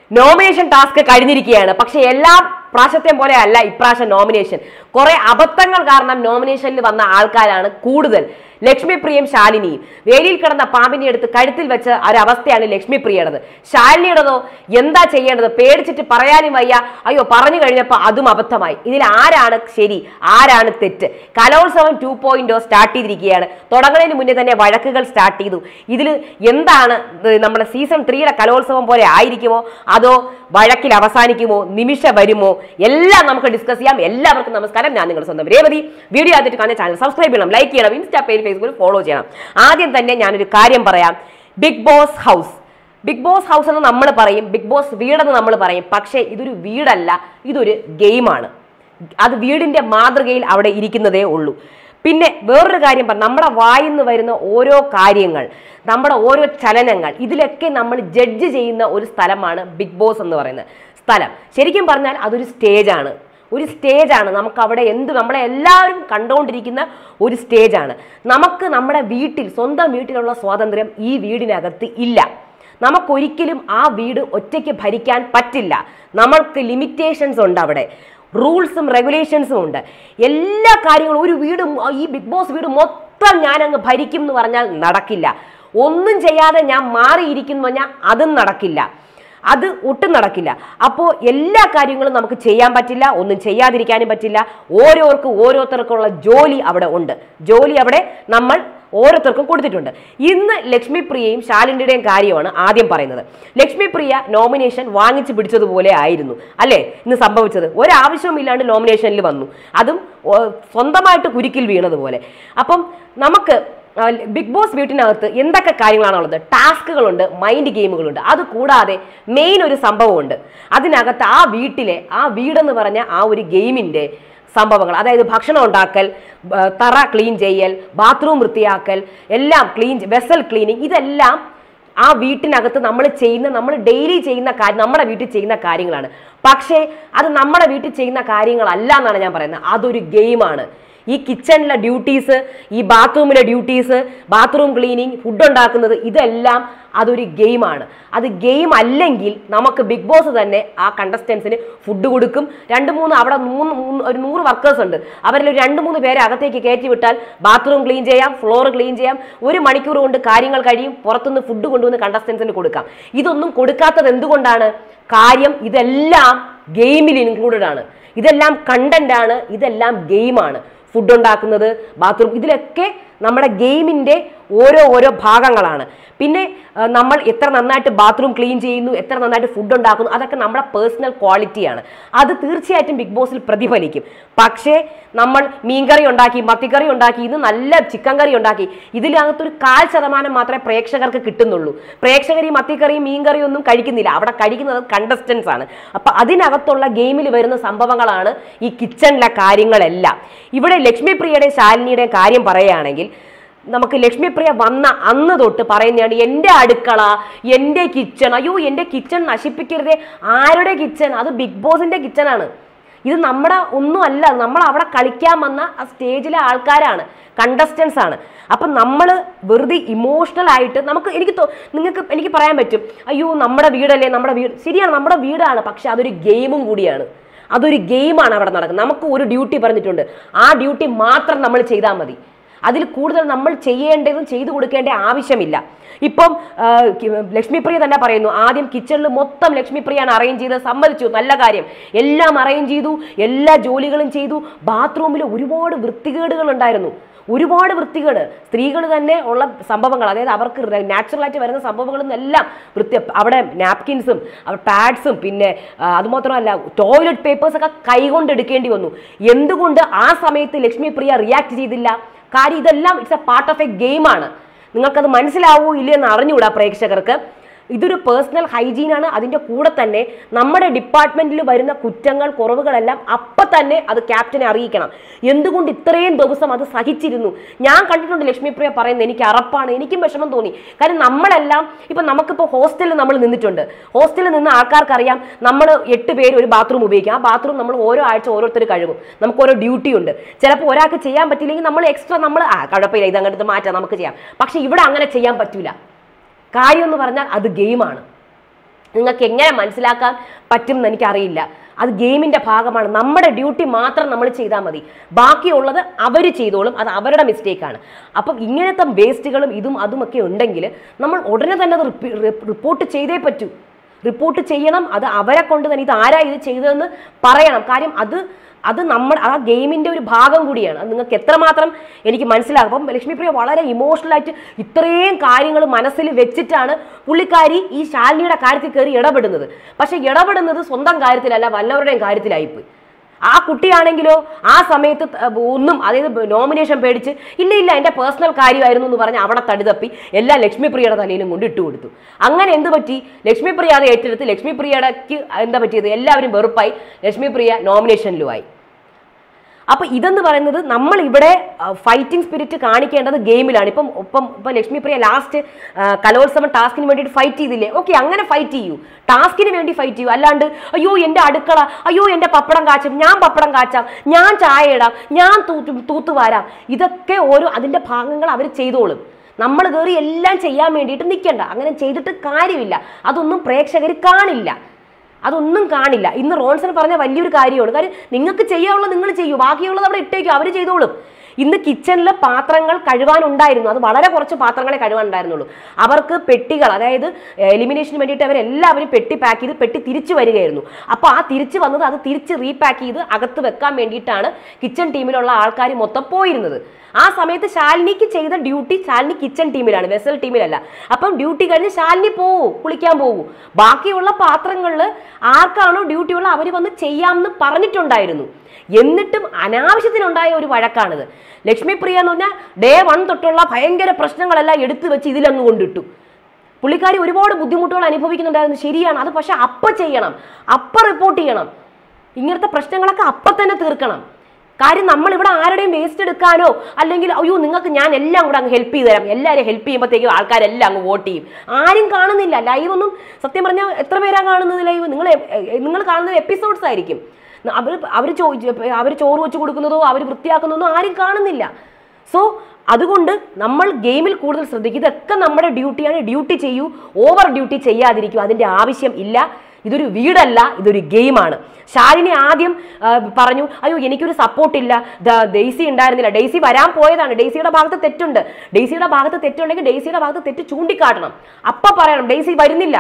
Nomination task കഴിഞ്ഞിരിക്കുകയാണ് പക്ഷെ എല്ലാ പ്രാവശ്യത്തെയും പോലെ അല്ല ഇപ്രാവശ്യം നോമിനേഷൻ കുറെ അബദ്ധങ്ങൾ കാരണം നോമിനേഷനിൽ വന്ന ആൾക്കാരാണ് കൂടുതൽ ലക്ഷ്മിപ്രിയയും ശാലിനിയും വേലിയിൽ കിടന്ന പാമ്പിനെ എടുത്ത് കഴുത്തിൽ വെച്ച ഒരവസ്ഥയാണ് ലക്ഷ്മിപ്രിയയുടേത് ശാലിനിയുടേതോ എന്താ ചെയ്യേണ്ടത് പേടിച്ചിട്ട് പറയാനും വയ്യ അയ്യോ പറഞ്ഞു കഴിഞ്ഞപ്പോൾ അതും അബദ്ധമായി ഇതിൽ ആരാണ് ശരി ആരാണ് തെറ്റ് കലോത്സവം ടു പോയിന്റോ സ്റ്റാർട്ട് ചെയ്തിരിക്കുകയാണ് തുടങ്ങുന്നതിന് മുന്നേ തന്നെ വഴക്കുകൾ സ്റ്റാർട്ട് ചെയ്തു ഇതിൽ എന്താണ് ഇത് നമ്മുടെ സീസൺ ത്രീയുടെ കലോത്സവം പോലെ ആയിരിക്കുമോ അതോ വഴക്കിൽ അവസാനിക്കുമോ നിമിഷം വരുമോ എല്ലാം നമുക്ക് ഡിസ്കസ് ചെയ്യാം എല്ലാവർക്കും നമസ്കാരം ഞാൻ നിങ്ങളുടെ സ്വന്തം രേവതി വീഡിയോ ആദ്യമായിട്ട് കാണുന്ന ചാനൽ സബ്സ്ക്രൈബ് ചെയ്യണം ലൈക്ക് ചെയ്യണം ഇൻസ്റ്റാ പേജ് ഫേസ്ബുക്കിൽ ഫോളോ ചെയ്യണം ആദ്യം തന്നെ ഞാനൊരു കാര്യം പറയാം Bigg Boss house Bigg Boss house എന്ന് നമ്മൾ പറയും ബിഗ് ബോസ് വീടെന്ന് നമ്മൾ പറയും പക്ഷേ ഇതൊരു വീടല്ല ഇതൊരു ഗെയിമാണ് അത് വീടിന്റെ മാതൃകയിൽ അവിടെ ഇരിക്കുന്നതേ ഉള്ളൂ പിന്നെ വേറൊരു കാര്യം പറ നമ്മുടെ വായിൽ നിന്ന് വരുന്ന ഓരോ കാര്യങ്ങൾ നമ്മുടെ ഓരോ ചലനങ്ങൾ ഇതിലൊക്കെ നമ്മൾ ജഡ്ജ് ചെയ്യുന്ന ഒരു സ്ഥലമാണ് ബിഗ് ബോസ് എന്ന് പറയുന്നത് സ്ഥലം ശരിക്കും പറഞ്ഞാൽ അതൊരു സ്റ്റേജാണ് ഒരു സ്റ്റേജാണ് നമുക്ക് അവിടെ എന്ത് നമ്മളെ എല്ലാവരും കണ്ടുകൊണ്ടിരിക്കുന്ന ഒരു സ്റ്റേജാണ് നമുക്ക് നമ്മുടെ വീട്ടിൽ സ്വന്തം വീട്ടിലുള്ള സ്വാതന്ത്ര്യം ഈ വീടിനകത്ത് ഇല്ല നമുക്കൊരിക്കലും ആ വീട് ഒറ്റയ്ക്ക് ഭരിക്കാൻ പറ്റില്ല നമ്മൾക്ക് ലിമിറ്റേഷൻസ് ഉണ്ട് അവിടെ റൂൾസും റെഗുലേഷൻസും ഉണ്ട് എല്ലാ കാര്യങ്ങളും ഒരു വീട് മൊ- ഈ ബിഗ് ബോസ് വീട് മൊത്തം ഞാൻ അങ്ങ് ഭരിക്കും എന്ന് പറഞ്ഞാൽ നടക്കില്ല ഒന്നും ചെയ്യാതെ ഞാൻ മാറിയിരിക്കും എന്ന് പറഞ്ഞാൽ അതും നടക്കില്ല അത് ഒട്ടും നടക്കില്ല അപ്പോൾ എല്ലാ കാര്യങ്ങളും നമുക്ക് ചെയ്യാൻ പറ്റില്ല ഒന്നും ചെയ്യാതിരിക്കാനും പറ്റില്ല ഓരോർക്കും ഓരോരുത്തർക്കുള്ള ജോലി അവിടെ ഉണ്ട് ജോലി അവിടെ നമ്മൾ ഓരോരുത്തർക്കും കൊടുത്തിട്ടുണ്ട് ഇന്ന് ലക്ഷ്മിപ്രിയയും ശാലിൻ്റെയും കാര്യമാണ് ആദ്യം പറയുന്നത് ലക്ഷ്മിപ്രിയ നോമിനേഷൻ വാങ്ങിച്ചു പിടിച്ചതുപോലെ ആയിരുന്നു അല്ലേ ഇന്ന് സംഭവിച്ചത് ഒരാവശ്യവുമില്ലാണ്ട് നോമിനേഷനിൽ വന്നു അതും ഓ, സ്വന്തമായിട്ട് കുരുക്കിൽ വീണതുപോലെ അപ്പം നമുക്ക് ആ, ബിഗ് ബോസ് വീട്ടിനകത്ത് എന്തൊക്കെ കാര്യങ്ങളാണുള്ളത് ടാസ്കുകളുണ്ട് മൈൻഡ് ഗെയിമുകളുണ്ട് അത് കൂടാതെ മെയിൻ ഒരു സംഭവമുണ്ട് അതിനകത്ത് ആ വീട്ടിലെ ആ വീടെന്ന് പറഞ്ഞ ആ ഒരു ഗെയിമിന്റെ സംഭവങ്ങൾ അതായത് ഭക്ഷണം ഉണ്ടാക്കൽ ബ- തറ ക്ലീൻ ചെയ്യൽ ബാത്റൂം വൃത്തിയാക്കൽ എല്ലാം ക്ലീൻ വെസൽ ക്ലീനിങ് ഇതെല്ലാം ആ വീട്ടിനകത്ത് നമ്മൾ ചെയ്യുന്ന നമ്മൾ ഡെയിലി ചെയ്യുന്ന കാര്യം നമ്മുടെ വീട്ടിൽ ചെയ്യുന്ന കാര്യങ്ങളാണ് പക്ഷേ അത് നമ്മുടെ വീട്ടിൽ ചെയ്യുന്ന കാര്യങ്ങളല്ല എന്നാണ് ഞാൻ പറയുന്നത് അതൊരു ഗെയിമാണ് ഈ കിച്ചണിലെ ഡ്യൂട്ടീസ് ഈ ബാത്റൂമിലെ ഡ്യൂട്ടീസ് ബാത്റൂം ക്ലീനിങ് ഫുഡ് ഉണ്ടാക്കുന്നത് ഇതെല്ലാം അതൊരു ഗെയിമാണ് അത് ഗെയിം അല്ലെങ്കിൽ നമുക്ക് ബിഗ് ബോസ് തന്നെ ആ കണ്ടസ്റ്റൻസിന് ഫുഡ് കൊടുക്കും രണ്ട് മൂന്ന് അവിടെ മൂന്ന് മൂന്ന് ഒരു നൂറ് വർക്കേഴ്സ് ഉണ്ട് അവരിൽ ഒരു രണ്ട് മൂന്ന് പേരെ അകത്തേക്ക് കയറ്റി വിട്ടാൽ ബാത്റൂം ക്ലീൻ ചെയ്യാം ഫ്ലോർ ക്ലീൻ ചെയ്യാം ഒരു മണിക്കൂർ കൊണ്ട് കാര്യങ്ങൾ കഴിയും പുറത്തുനിന്ന് ഫുഡ് കൊണ്ടുവന്ന് കണ്ടസ്റ്റൻസിന് കൊടുക്കാം ഇതൊന്നും കൊടുക്കാത്തത് എന്തുകൊണ്ടാണ് കാര്യം ഇതെല്ലാം ഗെയിമിൽ ഇൻക്ലൂഡഡ് ആണ് ഇതെല്ലാം കണ്ടന്റ് ആണ് ഇതെല്ലാം ഗെയിമാണ് ഫുഡ് ഉണ്ടാക്കുന്നത് ബാത്റൂം ഇതിലൊക്കെ നമ്മുടെ ഗെയിമിന്റെ ഓരോ ഓരോ ഭാഗങ്ങളാണ് പിന്നെ ആ, നമ്മൾ എത്ര നന്നായിട്ട് ബാത്റൂം ക്ലീൻ ചെയ്യുന്നു എത്ര നന്നായിട്ട് ഫുഡ് ഉണ്ടാക്കുന്നു അതൊക്കെ നമ്മുടെ പേഴ്സണൽ ക്വാളിറ്റിയാണ് അത് തീർച്ചയായിട്ടും ബിഗ് ബോസിൽ പ്രതിഫലിക്കും പക്ഷേ നമ്മൾ മീൻകറി ഉണ്ടാക്കി മത്തിക്കറി ഉണ്ടാക്കി ഇന്ന് നല്ല ചിക്കൻ കറി ഉണ്ടാക്കി ഇതിനകത്തൊരു കാൽ ശതമാനം മാത്രമേ പ്രേക്ഷകർക്ക് കിട്ടുന്നുള്ളൂ പ്രേക്ഷകർ ഈ മത്തിക്കറിയും മീൻകറിയും ഒന്നും കഴിക്കുന്നില്ല അവിടെ കഴിക്കുന്നത് കണ്ടസ്റ്റൻസ് ആണ് അപ്പൊ അതിനകത്തുള്ള ഗെയിമിൽ വരുന്ന സംഭവങ്ങളാണ് ഈ കിച്ചണിലെ കാര്യങ്ങളെല്ലാം ഇവിടെ ലക്ഷ്മിപ്രിയയുടെയും ശാലിനിയുടെയും കാര്യം പറയുകയാണെങ്കിൽ നമുക്ക് ലക്ഷ്മിപ്രിയ വന്ന അന്ന് തൊട്ട് പറയുന്നതാണ് എൻ്റെ അടുക്കള എൻ്റെ കിച്ചൺ അയ്യോ എൻ്റെ കിച്ചൺ നശിപ്പിക്കരുതേ ആരുടെ കിച്ചൺ അത് ബിഗ് ബോസിന്റെ കിച്ചണാണ് ഇത് നമ്മുടെ ഒന്നും അല്ല നമ്മൾ അവിടെ കളിക്കാൻ വന്ന ആ സ്റ്റേജിലെ ആൾക്കാരാണ് കണ്ടസ്റ്റൻസ് ആണ് അപ്പം നമ്മൾ വെറുതെ ഇമോഷണൽ ആയിട്ട് നമുക്ക് എനിക്ക് തോ- നിങ്ങൾക്ക് എനിക്ക് പറയാൻ പറ്റും അയ്യോ നമ്മുടെ വീടല്ലേ നമ്മുടെ വീട് ശരിയാണ് നമ്മുടെ വീടാണ് പക്ഷെ അതൊരു ഗെയിമും കൂടിയാണ് അതൊരു ഗെയിമാണ് അവിടെ നടക്കുന്നത് നമുക്ക് ഒരു ഡ്യൂട്ടി പറഞ്ഞിട്ടുണ്ട് ആ ഡ്യൂട്ടി മാത്രം നമ്മൾ ചെയ്താൽ മതി അതിൽ കൂടുതൽ നമ്മൾ ചെയ്യേണ്ടതും ചെയ്തു കൊടുക്കേണ്ട ആവശ്യമില്ല ഇപ്പം ആ, കി- ലക്ഷ്മിപ്രിയ തന്നെ പറയുന്നു ആദ്യം കിച്ചണിൽ മൊത്തം ലക്ഷ്മിപ്രിയാണ് അറേഞ്ച് ചെയ്ത് സമ്മതിച്ചു നല്ല കാര്യം എല്ലാം അറേഞ്ച് ചെയ്തു എല്ലാ ജോലികളും ചെയ്തു ബാത്റൂമിൽ ഒരുപാട് വൃത്തികേടുകൾ ഉണ്ടായിരുന്നു ഒരുപാട് വൃത്തികേട് സ്ത്രീകൾ തന്നെ ഉള്ള സംഭവങ്ങൾ അതായത് അവർക്ക് നാച്ചുറലായിട്ട് വരുന്ന സംഭവങ്ങളിൽ നിന്നെല്ലാം വൃത്തി അവിടെ നാപ്കിൻസും പാഡ്സും പിന്നെ ആ, അതുമാത്രമല്ല ടോയ്ലറ്റ് പേപ്പേഴ്സ് ഒക്കെ കൈകൊണ്ട് എടുക്കേണ്ടി വന്നു എന്തുകൊണ്ട് ആ സമയത്ത് ലക്ഷ്മി പ്രിയ റിയാക്ട് ചെയ്തില്ല കാര്യം ഇതെല്ലാം it's a part of a ഗെയിമാണ് നിങ്ങൾക്കത് മനസ്സിലാവൂ ഇല്ലയെന്ന് അറിഞ്ഞുകൂടാ പ്രേക്ഷകർക്ക് ഇതൊരു പേഴ്സണൽ ഹൈജീനാണ് അതിൻ്റെ കൂടെ തന്നെ നമ്മുടെ ഡിപ്പാർട്ട്മെന്റിൽ വരുന്ന കുറ്റങ്ങൾ കുറവുകളെല്ലാം അപ്പം തന്നെ അത് ക്യാപ്റ്റനെ അറിയിക്കണം എന്തുകൊണ്ട് ഇത്രയും ദിവസം അത് സഹിച്ചിരുന്നു ഞാൻ കണ്ടിട്ടുണ്ട് ലക്ഷ്മിപ്രിയ പറയുന്നത് എനിക്ക് അറപ്പാണ് എനിക്കും വിഷമം തോന്നി കാര്യം നമ്മളെല്ലാം ഇപ്പം നമുക്കിപ്പോൾ ഹോസ്റ്റലിൽ നമ്മൾ നിന്നിട്ടുണ്ട് ഹോസ്റ്റലിൽ നിന്ന് ആൾക്കാർക്കറിയാം നമ്മൾ എട്ട് പേര് ഒരു ബാത്റൂം ഉപയോഗിക്കും ആ ബാത്റൂം നമ്മൾ ഓരോ ആഴ്ച ഓരോരുത്തർ കഴുകും നമുക്ക് ഓരോ ഡ്യൂട്ടി ഉണ്ട് ചിലപ്പോൾ ഒരാൾക്ക് ചെയ്യാൻ പറ്റില്ലെങ്കിൽ നമ്മൾ എക്സ്ട്രാ നമ്മൾ ആ കുഴപ്പമില്ല ഇത് അങ്ങോട്ട് മാറ്റാം നമുക്ക് ചെയ്യാം പക്ഷെ ഇവിടെ അങ്ങനെ ചെയ്യാൻ പറ്റൂല കാര്യം എന്ന് പറഞ്ഞാൽ അത് ഗെയിമാണ് നിങ്ങൾക്ക് എങ്ങനെ മനസ്സിലാക്കാൻ പറ്റും എന്ന് എനിക്കറിയില്ല അത് ഗെയിമിന്റെ ഭാഗമാണ് നമ്മുടെ ഡ്യൂട്ടി മാത്രം നമ്മൾ ചെയ്താൽ മതി ബാക്കിയുള്ളത് അവർ ചെയ്തോളും അത് അവരുടെ മിസ്റ്റേക്കാണ് അപ്പം ഇങ്ങനത്തെ വേസ്റ്റുകളും ഇതും അതുമൊക്കെ ഉണ്ടെങ്കിൽ നമ്മൾ ഉടനെ തന്നെ അത് റിപ്പി- റി- റിപ്പോർട്ട് ചെയ്തേ പറ്റൂ റിപ്പോർട്ട് ചെയ്യണം അത് അവരെ കൊണ്ട് തന്നെ ഇത് ആരാ ഇത് ചെയ്തതെന്ന് പറയണം കാര്യം അത് അത് നമ്മൾ ആ ഗെയിമിന്റെ ഒരു ഭാഗം കൂടിയാണ് അത് നിങ്ങൾക്ക് എത്രമാത്രം എനിക്ക് മനസ്സിലാകും അപ്പം ലക്ഷ്മിപ്രിയ വളരെ ഇമോഷണൽ ആയിട്ട് ഇത്രയും കാര്യങ്ങൾ മനസ്സിൽ വെച്ചിട്ടാണ് പുള്ളിക്കാരി ഈ ശാലിനിയുടെ കാര്യത്തിൽ കയറി ഇടപെടുന്നത് പക്ഷെ ഇടപെടുന്നത് സ്വന്തം കാര്യത്തിലല്ല വല്ലവരുടെയും കാര്യത്തിലായിപ്പോയി ആ കുട്ടിയാണെങ്കിലോ ആ സമയത്ത് ത- ഒന്നും അതായത് നോമിനേഷൻ പേടിച്ച് ഇല്ല ഇല്ല എൻ്റെ പേഴ്സണൽ കാര്യമായിരുന്നു എന്ന് പറഞ്ഞ് അവിടെ തടിതപ്പി എല്ലാം ലക്ഷ്മിപ്രിയയുടെ തലയിലും കൊണ്ട് ഇട്ട് കൊടുത്തു അങ്ങനെ എന്ത് പറ്റി ലക്ഷ്മിപ്രിയ അത് ഏറ്റെടുത്ത് ലക്ഷ്മിപ്രിയടക്ക് എന്താ പറ്റിയത് എല്ലാവരും വെറുപ്പായി ലക്ഷ്മിപ്രിയ നോമിനേഷനിലുമായി അപ്പൊ ഇതെന്ന് പറയുന്നത് നമ്മൾ ഇവിടെ ഫൈറ്റിംഗ് സ്പിരിറ്റ് കാണിക്കേണ്ടത് ഗെയിമിലാണ് ഇപ്പം ഒപ്പം ഇപ്പം ലക്ഷ്മിപ്രിയ ലാസ്റ്റ് കലോത്സവം ടാസ്കിന് വേണ്ടിയിട്ട് ഫൈറ്റ് ചെയ്തില്ലേ ഓക്കെ അങ്ങനെ ഫൈറ്റ് ചെയ്യൂ ടാസ്കിന് വേണ്ടി ഫൈറ്റ് ചെയ്യൂ അല്ലാണ്ട് അയ്യോ എൻ്റെ അടുക്കള അയ്യോ എൻ്റെ പപ്പടം കാച്ചും ഞാൻ പപ്പടം കാച്ചാം ഞാൻ ചായ ഇടാം ഞാൻ തൂത്ത് തൂത്തുവാരാം ഇതൊക്കെ ഓരോ അതിൻ്റെ ഭാഗങ്ങൾ അവർ ചെയ്തോളും നമ്മൾ കയറി എല്ലാം ചെയ്യാൻ വേണ്ടിയിട്ട് നിൽക്കണ്ട അങ്ങനെ ചെയ്തിട്ട് കാര്യമില്ല അതൊന്നും പ്രേക്ഷകർ കാണില്ല അതൊന്നും കാണില്ല ഇന്ന് റോൺസൺ പറഞ്ഞ വലിയൊരു കാര്യമാണ് കാര്യം നിങ്ങൾക്ക് ചെയ്യാനുള്ളത് നിങ്ങൾ ചെയ്യൂ ബാക്കിയുള്ളത് അവിടെ ഇട്ടേക്കും അവർ ചെയ്തോളും ഇന്ന് കിച്ചണിൽ പാത്രങ്ങൾ കഴുകാനുണ്ടായിരുന്നു അത് വളരെ കുറച്ച് പാത്രങ്ങളെ കഴുകാനുണ്ടായിരുന്നുള്ളൂ അവർക്ക് പെട്ടികൾ അതായത് എലിമിനേഷന് വേണ്ടിയിട്ട് അവരെല്ലാവരും പെട്ടി പാക്ക് ചെയ്ത് പെട്ടി തിരിച്ചു വരികയായിരുന്നു അപ്പോൾ ആ തിരിച്ചു വന്നത് അത് തിരിച്ച് റീപാക്ക് ചെയ്ത് അകത്ത് വെക്കാൻ വേണ്ടിയിട്ടാണ് കിച്ചൺ ടീമിലുള്ള ആൾക്കാർ മൊത്തം പോയിരുന്നത് ആ സമയത്ത് ശാലിനിക്ക് ചെയ്ത ഡ്യൂട്ടി ശാലിനി കിച്ചൺ ടീമിലാണ് വെസൽ ടീമിലല്ല അപ്പം ഡ്യൂട്ടി കഴിഞ്ഞ് ശാലിനി പോവൂ കുളിക്കാൻ പോകൂ ബാക്കിയുള്ള പാത്രങ്ങളിൽ ആർക്കാണോ ഡ്യൂട്ടി ഉള്ള അവർ വന്ന് ചെയ്യാമെന്ന് പറഞ്ഞിട്ടുണ്ടായിരുന്നു എന്നിട്ടും അനാവശ്യത്തിനുണ്ടായ ഒരു വഴക്കാണിത് ലക്ഷ്മിപ്രിയ എന്ന് പറഞ്ഞാൽ ഡേ വൺ തൊട്ടുള്ള ഭയങ്കര പ്രശ്നങ്ങളെല്ലാം എടുത്തു വെച്ച് ഇതിലങ്ങ് കൊണ്ടിട്ടു പുള്ളിക്കാരി ഒരുപാട് ബുദ്ധിമുട്ടുകൾ അനുഭവിക്കുന്നുണ്ടായിരുന്നു ശരിയാണ് അത് പക്ഷെ അപ്പ ചെയ്യണം അപ്പ റിപ്പോർട്ട് ചെയ്യണം ഇങ്ങനത്തെ പ്രശ്നങ്ങളൊക്കെ അപ്പ തന്നെ തീർക്കണം കാര്യം നമ്മൾ ഇവിടെ ആരുടെയും വേസ്റ്റ് എടുക്കാനോ അല്ലെങ്കിൽ അയ്യോ നിങ്ങൾക്ക് ഞാൻ എല്ലാം കൂടെ അങ്ങ് ഹെൽപ്പ് ചെയ്ത് തരാം എല്ലാവരും ഹെൽപ്പ് ചെയ്യുമ്പോഴത്തേക്കും ആൾക്കാരെല്ലാം അങ്ങ് വോട്ട് ചെയ്യും ആരും കാണുന്നില്ല ലൈവ് ഒന്നും സത്യം പറഞ്ഞാൽ എത്ര പേരാ കാണുന്നത് ലൈവ് നിങ്ങൾ നിങ്ങൾ കാണുന്നത് എപ്പിസോഡ്സ് ആയിരിക്കും അവർ അവർ ചോ അവർ ചോറ് വെച്ച് കൊടുക്കുന്നതോ അവർ വൃത്തിയാക്കുന്നതോ ആരും കാണുന്നില്ല സോ അതുകൊണ്ട് നമ്മൾ ഗെയിമിൽ കൂടുതൽ ശ്രദ്ധിക്കും ഇതൊക്കെ നമ്മുടെ ഡ്യൂട്ടിയാണ് ഡ്യൂട്ടി ചെയ്യൂ ഓവർ ഡ്യൂട്ടി ചെയ്യാതിരിക്കൂ അതിൻ്റെ ആവശ്യം ഇല്ല ഇതൊരു വീടല്ല ഇതൊരു ഗെയിമാണ് ശാലിനി ആദ്യം ആ, പറഞ്ഞു അയ്യോ എനിക്കൊരു സപ്പോർട്ട് ഇല്ല ദ- ഡെയ്സി ഉണ്ടായിരുന്നില്ല ഡെയ്സി വരാൻ പോയതാണ് ഡെയ്സിയുടെ ഭാഗത്ത് തെറ്റുണ്ട് ഡെയ്സിയുടെ ഭാഗത്ത് തെറ്റുണ്ടെങ്കിൽ ഡെയ്സിയുടെ ഭാഗത്ത് തെറ്റ് ചൂണ്ടിക്കാട്ടണം അപ്പൊ പറയണം ഡെയ്സി വരുന്നില്ല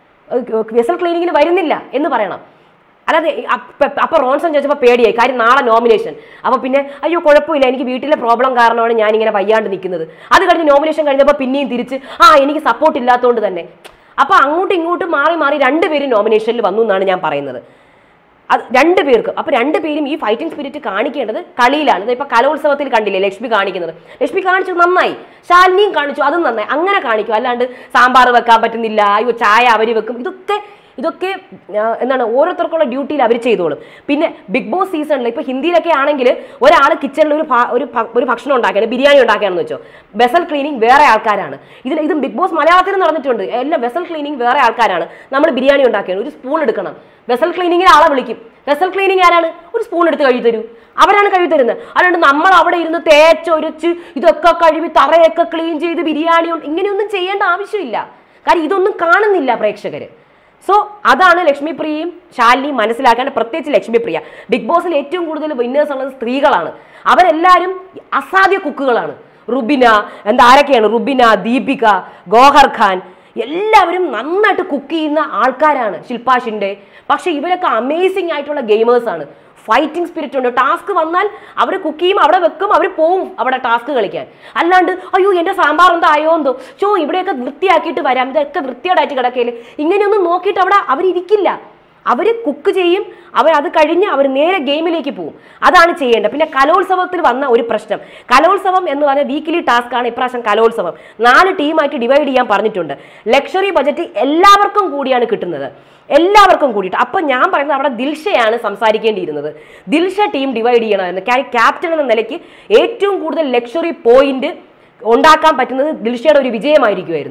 വെസൽ ക്ലീനിങ്ങിന് വരുന്നില്ല എന്ന് പറയണം അല്ലാതെ ഈ അപ്പ- അപ്പൊ റോൺസൺ ചോദിച്ചപ്പോൾ പേടിയായി കാര്യം നാളെ നോമിനേഷൻ അപ്പൊ പിന്നെ അയ്യോ കുഴപ്പമില്ല എനിക്ക് വീട്ടിലെ പ്രോബ്ലം കാരണമാണ് ഞാൻ ഇങ്ങനെ വയ്യാണ്ട് നിൽക്കുന്നത് അത് കഴിഞ്ഞ് നോമിനേഷൻ കഴിഞ്ഞപ്പോൾ പിന്നെയും തിരിച്ച് ആ എനിക്ക് സപ്പോർട്ട് ഇല്ലാത്തതുകൊണ്ട് തന്നെ അപ്പൊ അങ്ങോട്ടും ഇങ്ങോട്ടും മാറി മാറി രണ്ടുപേരും നോമിനേഷനിൽ വന്നു എന്നാണ് ഞാൻ പറയുന്നത് അത് രണ്ട് പേർക്കും അപ്പൊ രണ്ടുപേരും ഈ ഫൈറ്റിംഗ് സ്പിരിറ്റ് കാണിക്കേണ്ടത് കളിയിലാണ് ഇത് ഇപ്പൊ കലോത്സവത്തിൽ കണ്ടില്ലേ ലക്ഷ്മി കാണിക്കുന്നത് ലക്ഷ്മി കാണിച്ചു നന്നായി ശാലിനിയും കാണിച്ചു അതും നന്നായി അങ്ങനെ കാണിക്കും അല്ലാണ്ട് സാമ്പാർ വെക്കാൻ പറ്റുന്നില്ല അയ്യോ ചായ അവര് വെക്കും ഇതൊക്കെ ഇതൊക്കെ ആ, എന്താണ് ഓരോരുത്തർക്കുള്ള ഡ്യൂട്ടിയിൽ അവർ ചെയ്തോളും പിന്നെ ബിഗ് ബോസ് സീസണിൽ ഇപ്പൊ ഹിന്ദിയിലൊക്കെ ആണെങ്കിൽ ഒരാൾ കിച്ചണിൽ ഒരു ഭ- ഒരു ഭ- ഒരു ഭക്ഷണം ഉണ്ടാക്കുകയാണ് ബിരിയാണി ഉണ്ടാക്കുകയാണെന്ന് വെച്ചോ വെസൽ ക്ലീനിങ് വേറെ ആൾക്കാരാണ് ഇതിൽ ഇതും ബിഗ് ബോസ് മലയാളത്തിൽ നടന്നിട്ടുണ്ട് എല്ലാം വെസൽ ക്ലീനിങ് വേറെ ആൾക്കാരാണ് നമ്മൾ ബിരിയാണി ഉണ്ടാക്കുകയാണ് ഒരു സ്പൂൺ എടുക്കണം വെസൽ ക്ലീനിങ്ങിന് ആളെ വിളിക്കും വെസൽ ക്ലീനിങ് ആരാണ് ഒരു സ്പൂൺ എടുത്ത് കഴുകി തരൂ അവരാണ് കഴുകി തരുന്നത് അല്ലാണ്ട് നമ്മൾ അവിടെ ഇരുന്ന് തേച്ചൊരിച്ച് ഇതൊക്കെ കഴുകി തറയൊക്കെ ക്ലീൻ ചെയ്ത് ബിരിയാണി ഉണ്ട് ഇങ്ങനെയൊന്നും ചെയ്യേണ്ട ആവശ്യമില്ല കാര്യം ഇതൊന്നും കാണുന്നില്ല പ്രേക്ഷകര് സോ അതാണ് ലക്ഷ്മിപ്രിയയും ശാലിനിയും മനസ്സിലാക്കേണ്ട പ്രത്യേകിച്ച് ലക്ഷ്മിപ്രിയ ബിഗ് ബോസിൽ ഏറ്റവും കൂടുതൽ വിന്നേഴ്സ് ഉള്ളത് സ്ത്രീകളാണ് അവരെല്ലാവരും അസാധ്യ കുക്കുകളാണ് റുബിന എന്താ ആരൊക്കെയാണ് റുബിന ദീപിക ഗോഹർ ഖാൻ എല്ലാവരും നന്നായിട്ട് കുക്ക് ചെയ്യുന്ന ആൾക്കാരാണ് ശില്പ ഷിൻഡെ പക്ഷെ ഇവരൊക്കെ അമേസിംഗ് ആയിട്ടുള്ള ഗെയിമേഴ്സ് ആണ് ഫൈറ്റിംഗ് സ്പിരിറ്റ് ഉണ്ട് ടാസ്ക് വന്നാൽ അവർ കുക്ക് ചെയ്യും അവിടെ വെക്കും അവർ പോവും അവിടെ ടാസ്ക് കളിക്കാൻ അല്ലാണ്ട് അയ്യോ എൻ്റെ സാമ്പാർ എന്താ ആയോ എന്തോ ചോ ഇവിടെയൊക്കെ വൃത്തിയാക്കിയിട്ട് വരാം ഇതൊക്കെ വൃത്തിയോടായിട്ട് കിടക്കയില് ഇങ്ങനെയൊന്നും നോക്കിയിട്ട് അവിടെ അവരിയ്ക്കില്ല അവർ കുക്ക് ചെയ്യും അവർ അത് കഴിഞ്ഞ് അവർ നേരെ ഗെയിമിലേക്ക് പോകും അതാണ് ചെയ്യേണ്ടത് പിന്നെ കലോത്സവത്തിൽ വന്ന ഒരു പ്രശ്നം കലോത്സവം എന്ന് പറഞ്ഞ വീക്കിലി ടാസ്ക് ആണ് ഇപ്രാവശ്യം കലോത്സവം നാല് ടീമായിട്ട് ഡിവൈഡ് ചെയ്യാൻ പറഞ്ഞിട്ടുണ്ട് ലക്ഷറി ബജറ്റ് എല്ലാവർക്കും കൂടിയാണ് കിട്ടുന്നത് എല്ലാവർക്കും കൂടിയിട്ട് അപ്പൊ ഞാൻ പറയുന്നത് അവിടെ ദിൽഷയാണ് സംസാരിക്കേണ്ടിയിരുന്നത് ദിൽഷ ടീം ഡിവൈഡ് ചെയ്യണമായിരുന്നു കാര്യം ക്യാപ്റ്റൻ എന്ന നിലയ്ക്ക് ഏറ്റവും കൂടുതൽ ലക്ഷറി പോയിന്റ് ഉണ്ടാക്കാൻ പറ്റുന്നത് ദിൽഷയുടെ ഒരു വിജയമായിരിക്കുമായിരുന്നു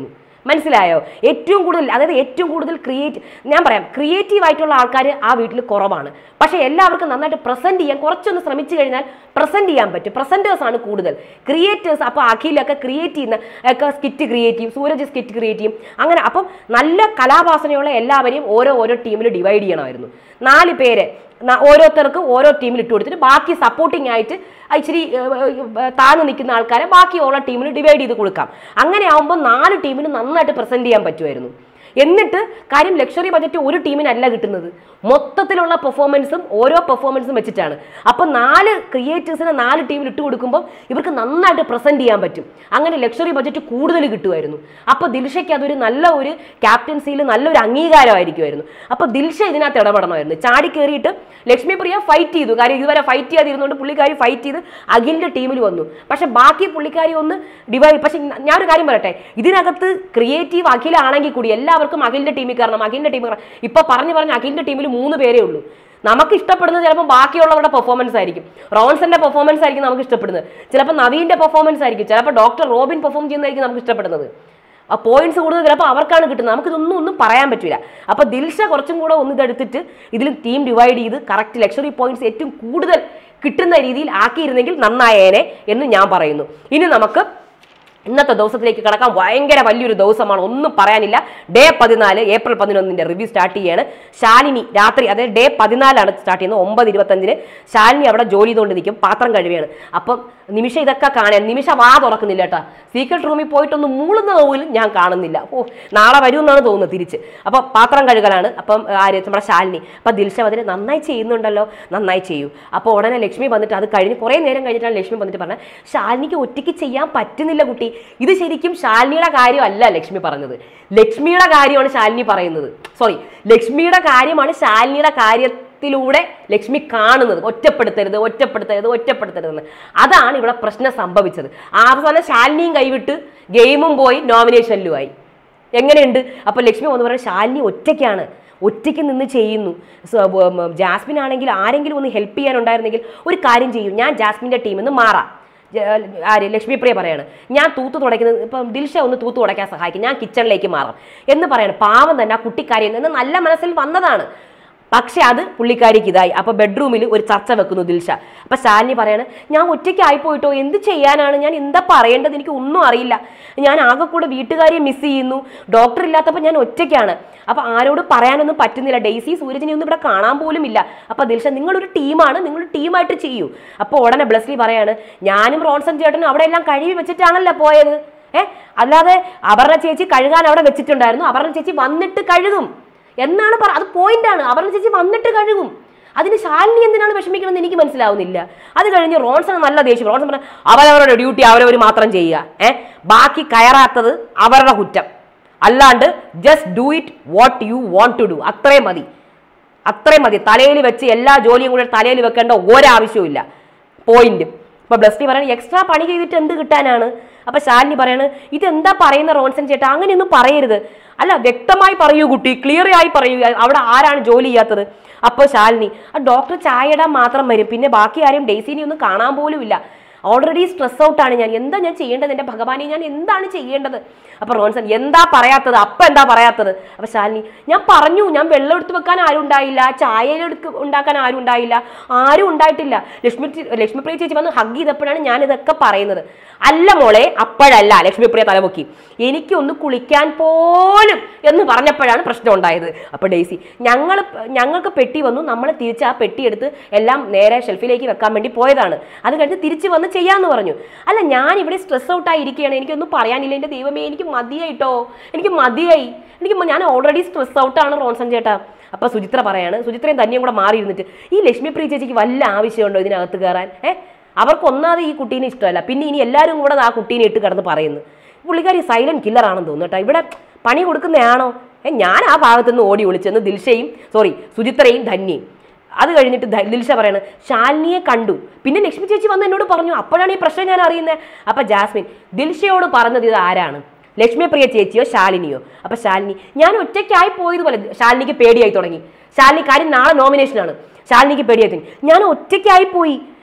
മനസ്സിലായോ ഏറ്റവും കൂടുതൽ അതായത് ഏറ്റവും കൂടുതൽ ക്രിയേറ്റ് ഞാൻ പറയാം ക്രിയേറ്റീവ് ആയിട്ടുള്ള ആൾക്കാർ ആ വീട്ടിൽ കുറവാണ് പക്ഷേ എല്ലാവർക്കും നന്നായിട്ട് പ്രസന്റ് ചെയ്യാൻ കുറച്ചൊന്ന് ശ്രമിച്ചു കഴിഞ്ഞാൽ പ്രസന്റ് ചെയ്യാൻ പറ്റും പ്രസന്റേഴ്സ് ആണ് കൂടുതൽ ക്രിയേറ്റേഴ്സ് അപ്പോൾ അഖിലൊക്കെ ക്രിയേറ്റ് ചെയ്യുന്ന ഒക്കെ സ്കിറ്റ് ക്രിയേറ്റ് ചെയ്യും സൂരജ് സ്കിറ്റ് ക്രിയേറ്റ് ചെയ്യും അങ്ങനെ അപ്പം നല്ല കലാവാസനയുള്ള എല്ലാവരെയും ഓരോ ഓരോ ടീമിൽ ഡിവൈഡ് ചെയ്യണമായിരുന്നു നാല് പേര് ന- ഓരോരുത്തർക്ക് ഓരോ ടീമിൽ ഇട്ട് കൊടുത്തിട്ട് ബാക്കി സപ്പോർട്ടിംഗ് ആയിട്ട് ആ ഇച്ചിരി ഏർ, ഏർ, താഴ്ന്നു നിൽക്കുന്ന ആൾക്കാരെ ബാക്കിയുള്ള ടീമിൽ ഡിവൈഡ് ചെയ്ത് കൊടുക്കാം അങ്ങനെ ആവുമ്പോൾ നാല് ടീമിന് നന്നായിട്ട് പ്രസന്റ് ചെയ്യാൻ പറ്റുമായിരുന്നു എന്നിട്ട് കാര്യം ലക്ഷറി ബജറ്റ് ഒരു ടീമിനല്ല കിട്ടുന്നത് മൊത്തത്തിലുള്ള പെർഫോമൻസും ഓരോ പെർഫോമൻസും വെച്ചിട്ടാണ് അപ്പോൾ നാല് ക്രിയേറ്റേഴ്സിനെ നാല് ടീമിൽ ഇട്ട് കൊടുക്കുമ്പോൾ ഇവർക്ക് നന്നായിട്ട് പ്രസന്റ് ചെയ്യാൻ പറ്റും അങ്ങനെ ലക്ഷറി ബജറ്റ് കൂടുതൽ കിട്ടുമായിരുന്നു അപ്പോൾ ദിൽഷയ്ക്ക് അതൊരു നല്ല ഒരു ക്യാപ്റ്റൻസിയിൽ നല്ലൊരു അംഗീകാരമായിരിക്കുമായിരുന്നു അപ്പോൾ ദിൽഷ ഇതിനകത്ത് ഇടപെടണമായിരുന്നു ചാടി കയറിയിട്ട് ലക്ഷ്മി പ്രിയ ഫൈറ്റ് ചെയ്തു കാര്യം ഇതുവരെ ഫൈറ്റ് ചെയ്യാതിരുന്നുകൊണ്ട് പുള്ളിക്കാരി ഫൈറ്റ് ചെയ്ത് അഖിലിന്റെ ടീമിൽ വന്നു പക്ഷെ ബാക്കി പുള്ളിക്കാരി ഒന്ന് ഡിവൈഡ് പക്ഷെ ഞാനൊരു കാര്യം പറയട്ടെ ഇതിനകത്ത് ക്രിയേറ്റീവ് അഖിലാണെങ്കിൽ കൂടി എല്ലാവർക്കും അഖിലിന്റെ ടീമിൽ കയറണം അഖിലിന്റെ ടീമിൽ കയറണം ഇപ്പൊ പറഞ്ഞു പറഞ്ഞ അഖിലിന്റെ ടീമിൽ മൂന്ന് പേരേ ഉള്ളൂ നമുക്ക് ഇഷ്ടപ്പെടുന്നത് ചിലപ്പോൾ ബാക്കിയുള്ളവരുടെ പെർഫോമൻസ് ആയിരിക്കും റോൺസന്റെ പെർഫോമൻസ് ആയിരിക്കും നമുക്ക് ഇഷ്ടപ്പെടുന്നത് ചിലപ്പോൾ നവീന്റെ പെർഫോമൻസ് ആയിരിക്കും ചിലപ്പോൾ ഡോക്ടർ റോബിൻ പെർഫോം ചെയ്യുന്നതായിരിക്കും നമുക്ക് ഇഷ്ടപ്പെടുന്നത് ആ പോയിന്റ്സ് കൂടുതൽ ചിലപ്പോൾ അവർക്കാണ് കിട്ടുന്നത് നമുക്കിതൊന്നും ഒന്നും പറയാൻ പറ്റില്ല അപ്പോൾ ദിൽഷ കുറച്ചും കൂടെ ഒന്ന് ഇതെടുത്തിട്ട് ഇതിൽ ടീം ഡിവൈഡ് ചെയ്ത് കറക്റ്റ് ലക്ഷറി പോയിന്റ്സ് ഏറ്റവും കൂടുതൽ കിട്ടുന്ന രീതിയിൽ ആക്കിയിരുന്നെങ്കിൽ നന്നായേനെ എന്ന് ഞാൻ പറയുന്നു ഇനി നമുക്ക് ഇന്നത്തെ ദിവസത്തിലേക്ക് കിടക്കാൻ ഭയങ്കര വലിയൊരു ദിവസമാണ് ഒന്നും പറയാനില്ല ഡേ പതിനാല് ഏപ്രിൽ പതിനൊന്നിന്റെ റിവ്യൂ സ്റ്റാർട്ട് ചെയ്യാണ് ശാലിനി രാത്രി അതായത് ഡേ പതിനാലാണ് സ്റ്റാർട്ട് ചെയ്യുന്നത് ഒമ്പത് ഇരുപത്തഞ്ചിന് ശാലിനി അവിടെ ജോലി ചെയ്തുകൊണ്ട് നിൽക്കും പാത്രം കഴിയുകയാണ് അപ്പം നിമിഷ ഇതൊക്കെ കാണാൻ നിമിഷ വാ തുറക്കുന്നില്ല കേട്ടോ സീക്രട്ട് റൂമിൽ പോയിട്ടൊന്ന് മൂളുന്ന പോലും ഞാൻ കാണുന്നില്ല ഓ നാളെ വരുമെന്നാണ് തോന്നുന്നത് തിരിച്ച് അപ്പം പാത്രം കഴുകലാണ് അപ്പം ആര് നമ്മുടെ ശാലിനി അപ്പം ദിൽഷ അതിന് നന്നായി ചെയ്യുന്നുണ്ടല്ലോ നന്നായി ചെയ്യൂ അപ്പോൾ ഉടനെ ലക്ഷ്മി വന്നിട്ട് അത് കഴിഞ്ഞ് കുറേ നേരം കഴിഞ്ഞിട്ടാണ് ലക്ഷ്മി വന്നിട്ട് പറഞ്ഞത് ശാലിനിക്ക് ഒറ്റയ്ക്ക് ചെയ്യാൻ പറ്റുന്നില്ല കുട്ടി ഇത് ശരിക്കും ശാലിനിയുടെ കാര്യമല്ല ലക്ഷ്മി പറഞ്ഞത് ലക്ഷ്മിയുടെ കാര്യമാണ് ശാലിനി പറയുന്നത് സോറി ലക്ഷ്മിയുടെ കാര്യമാണ് ശാലിനിയുടെ കാര്യത്തിലൂടെ ലക്ഷ്മി കാണുന്നത് ഒറ്റപ്പെടുത്തരുത് ഒറ്റപ്പെടുത്തരുത് ഒറ്റപ്പെടുത്തരുതെന്ന് അതാണ് ഇവിടെ പ്രശ്നം സംഭവിച്ചത് അവസാനം ശാലിനിയും കൈവിട്ട് ഗെയിമും പോയി നോമിനേഷനിലുമായി എങ്ങനെയുണ്ട് അപ്പൊ ലക്ഷ്മി വന്ന് പറയുന്നത് ശാലിനി ഒറ്റയ്ക്കാണ് ഒറ്റയ്ക്ക് നിന്ന് ചെയ്യുന്നു സ- ബ- മ- ജാസ്മിൻ ആണെങ്കിൽ ആരെങ്കിലും ഒന്ന് ഹെൽപ്പ് ചെയ്യാനുണ്ടായിരുന്നെങ്കിൽ ഒരു കാര്യം ചെയ്യും ഞാൻ ജാസ്മിൻ്റെ ടീമിൽ നിന്ന് മാറാം ജ- ആര് ലക്ഷ്മി പ്രിയ പറയാണ് ഞാൻ തൂത്ത് തുടയ്ക്കുന്നത് ഇപ്പം ദിൽഷ ഒന്ന് തൂത്ത് തുടയ്ക്കാൻ സഹായിക്കും ഞാൻ കിച്ചണിലേക്ക് മാറാം എന്ന് പറയാണ് പാവം തന്നെ ആ കുട്ടിക്കാരി എന്ന് നല്ല മനസ്സിൽ വന്നതാണ് പക്ഷെ അത് പുള്ളിക്കാരിക്ക് ഇതായി അപ്പൊ ബെഡ്റൂമിൽ ഒരു ചർച്ച വെക്കുന്നു ദിൽഷ അപ്പൊ ശാലിനി പറയാണ് ഞാൻ ഒറ്റയ്ക്ക് ആയിപ്പോയിട്ടോ എന്ത് ചെയ്യാനാണ് ഞാൻ എന്താ പറയേണ്ടത് എനിക്ക് ഒന്നും അറിയില്ല ഞാൻ ആകെ കൂടെ വീട്ടുകാരെ മിസ് ചെയ്യുന്നു ഡോക്ടർ ഇല്ലാത്തപ്പോൾ ഞാൻ ഒറ്റയ്ക്കാണ് അപ്പൊ ആരോട് പറയാനൊന്നും പറ്റുന്നില്ല ഡെയ്സി സൂരജിനെ ഒന്നും ഇവിടെ കാണാൻ പോലും ഇല്ല അപ്പൊ ദിൽഷ നിങ്ങളൊരു ടീമാണ് നിങ്ങൾ ടീമായിട്ട് ചെയ്യൂ അപ്പൊ ഉടനെ ബ്ലസ്ലി പറയാണ് ഞാനും റോൺസൺ ചേട്ടനും അവിടെ എല്ലാം കഴുകി വെച്ചിട്ടാണല്ലോ പോയത് ഏ അല്ലാതെ അപർണ ചേച്ചി കഴുകാൻ അവിടെ വെച്ചിട്ടുണ്ടായിരുന്നു അപർണ ചേച്ചി വന്നിട്ട് കഴുകും എന്നാണ് പറ അത് പോയിന്റാണ് അപർണ ചേച്ചി വന്നിട്ട് കഴുകും അതിന് ശാലിനി എന്തിനാണ് വിഷമിക്കണമെന്ന് എനിക്ക് മനസ്സിലാവുന്നില്ല അത് കഴിഞ്ഞ് റോൺസൺ നല്ല ദേഷ്യം റോൺസൺ പറഞ്ഞ അവരവരുടെ ഡ്യൂട്ടി അവരവർ മാത്രം ചെയ്യുക ഏ ബാക്കി കയറാത്തത് അവരുടെ കുറ്റം അല്ലാണ്ട് just do it what you want to do അത്രയും മതി അത്രയും മതി തലയിൽ വെച്ച് എല്ലാ ജോലിയും കൂടെ തലയിൽ വെക്കേണ്ട ഒരാവശ്യവും ഇല്ല പോയിന്റ് ഇപ്പൊ ബ്ലസ്റ്റി പറയണ എക്സ്ട്രാ പണി ചെയ്തിട്ട് എന്ത് കിട്ടാനാണ് അപ്പൊ ശാലിനി പറയണ് ഇതെന്താ പറയുന്ന റോൺസൺ ചേട്ടാ അങ്ങനെയൊന്നും പറയരുത് അല്ല വ്യക്തമായി പറയൂ കുട്ടി ക്ലിയർ ആയി പറയൂ അവിടെ ആരാണ് ജോലി ചെയ്യാത്തത് അപ്പോൾ ശാലിനി ആ ഡോക്ടർ ചായ ഇടാൻ മാത്രം വരും പിന്നെ ബാക്കി ആരും ഡെയ്സിനെ ഒന്നും കാണാൻ പോലും ഇല്ല ഓൾറെഡി സ്ട്രെസ് ഔട്ടാണ് ഞാൻ എന്താ ഞാൻ ചെയ്യേണ്ടത് എൻ്റെ ഭഗവാനെ ഞാൻ എന്താണ് ചെയ്യേണ്ടത് അപ്പൊ റോൺസൺ എന്താ പറയാത്തത് അപ്പൊ എന്താ പറയാത്തത് അപ്പൊ ശാലിനി ഞാൻ പറഞ്ഞു ഞാൻ വെള്ളം എടുത്ത് വെക്കാൻ ആരും ഉണ്ടായില്ല ചായ എടുത്ത് ഉണ്ടാക്കാൻ ആരും ഉണ്ടായില്ല ആരും ഉണ്ടായിട്ടില്ല ലക്ഷ്മി ചേ- ലക്ഷ്മിപ്രിയ ചേച്ചി വന്ന് ഹഗ് ചെയ്തപ്പോഴാണ് ഞാൻ ഇതൊക്കെ പറയുന്നത് അല്ല മോളെ അപ്പോഴല്ല ലക്ഷ്മിപ്രിയ തലമുക്കി എനിക്കൊന്ന് കുളിക്കാൻ പോലും എന്ന് പറഞ്ഞപ്പോഴാണ് പ്രശ്നം ഉണ്ടായത് അപ്പൊ ഡെയ്സി ഞങ്ങൾ ഞങ്ങൾക്ക് പെട്ടി വന്നു നമ്മൾ തിരിച്ച് ആ പെട്ടി എടുത്ത് എല്ലാം നേരെ ഷെൽഫിലേക്ക് വെക്കാൻ വേണ്ടി പോയതാണ് അത് കഴിഞ്ഞ് തിരിച്ച് വന്ന് ചെയ്യാന്ന് പറഞ്ഞു അല്ല ഞാൻ ഇവിടെ സ്ട്രെസ് ഔട്ട് ആയി ഇരിക്കുകയാണ് എനിക്കൊന്നും പറയാനില്ല എൻ്റെ ദൈവമേ എനിക്ക് മതിയായിട്ടോ എനിക്ക് മതിയായി എനിക്ക് മ- ഞാൻ ഓൾറെഡി സ്ട്രെസ് ഔട്ടാണ് റോൺസൺ ചേട്ടാ അപ്പൊ സുചിത്ര പറയാണ് സുചിത്രയും തന്നെയും കൂടെ മാറി ഇരുന്നിട്ട് ഈ ലക്ഷ്മി പ്രിയ ചേച്ചിക്ക് വല്ല ആവശ്യമുണ്ടോ ഇതിനകത്ത് കയറാൻ ഏഹ് അവർക്ക് ഒന്നാമത് ഈ കുട്ടീനെ ഇഷ്ടമല്ല പിന്നെ ഇനി എല്ലാവരും കൂടെ ആ കുട്ടീനെ ഇട്ട് കിടന്ന് പറയുന്നു പുള്ളിക്കാരി സൈലന്റ് കില്ലർ ആണെന്ന് തോന്നുന്നു കേട്ടോ ഇവിടെ പണി കൊടുക്കുന്നതാണോ ഏ ഞാൻ ആ ഭാഗത്ത് നിന്ന് ഓടി ഒളിച്ചെന്ന് ദിൽഷയും സോറി സുചിത്രയും ധന്യയും അത് കഴിഞ്ഞിട്ട് ധ- ദിൽഷ പറയാണ് ശാലിനിയെ കണ്ടു പിന്നെ ലക്ഷ്മി ചേച്ചി വന്ന് എന്നോട് പറഞ്ഞു അപ്പോഴാണ് ഈ പ്രശ്നം ഞാൻ അറിയുന്നത് അപ്പൊ ജാസ്മിൻ ദിൽഷയോട് പറഞ്ഞത് ഇത് ആരാണ് ലക്ഷ്മി പ്രിയ ചേച്ചിയോ ശാലിനിയോ അപ്പൊ ശാലിനി ഞാൻ ഒറ്റയ്ക്കായി പോയതുപോലെ ശാലിനിക്ക് പേടിയായി തുടങ്ങി ശാലിനി കാര്യം നാളെ നോമിനേഷനാണ് ശാലിനിക്ക് പേടിയായി തുടങ്ങി ഞാൻ ഒറ്റയ്ക്കായി പോയി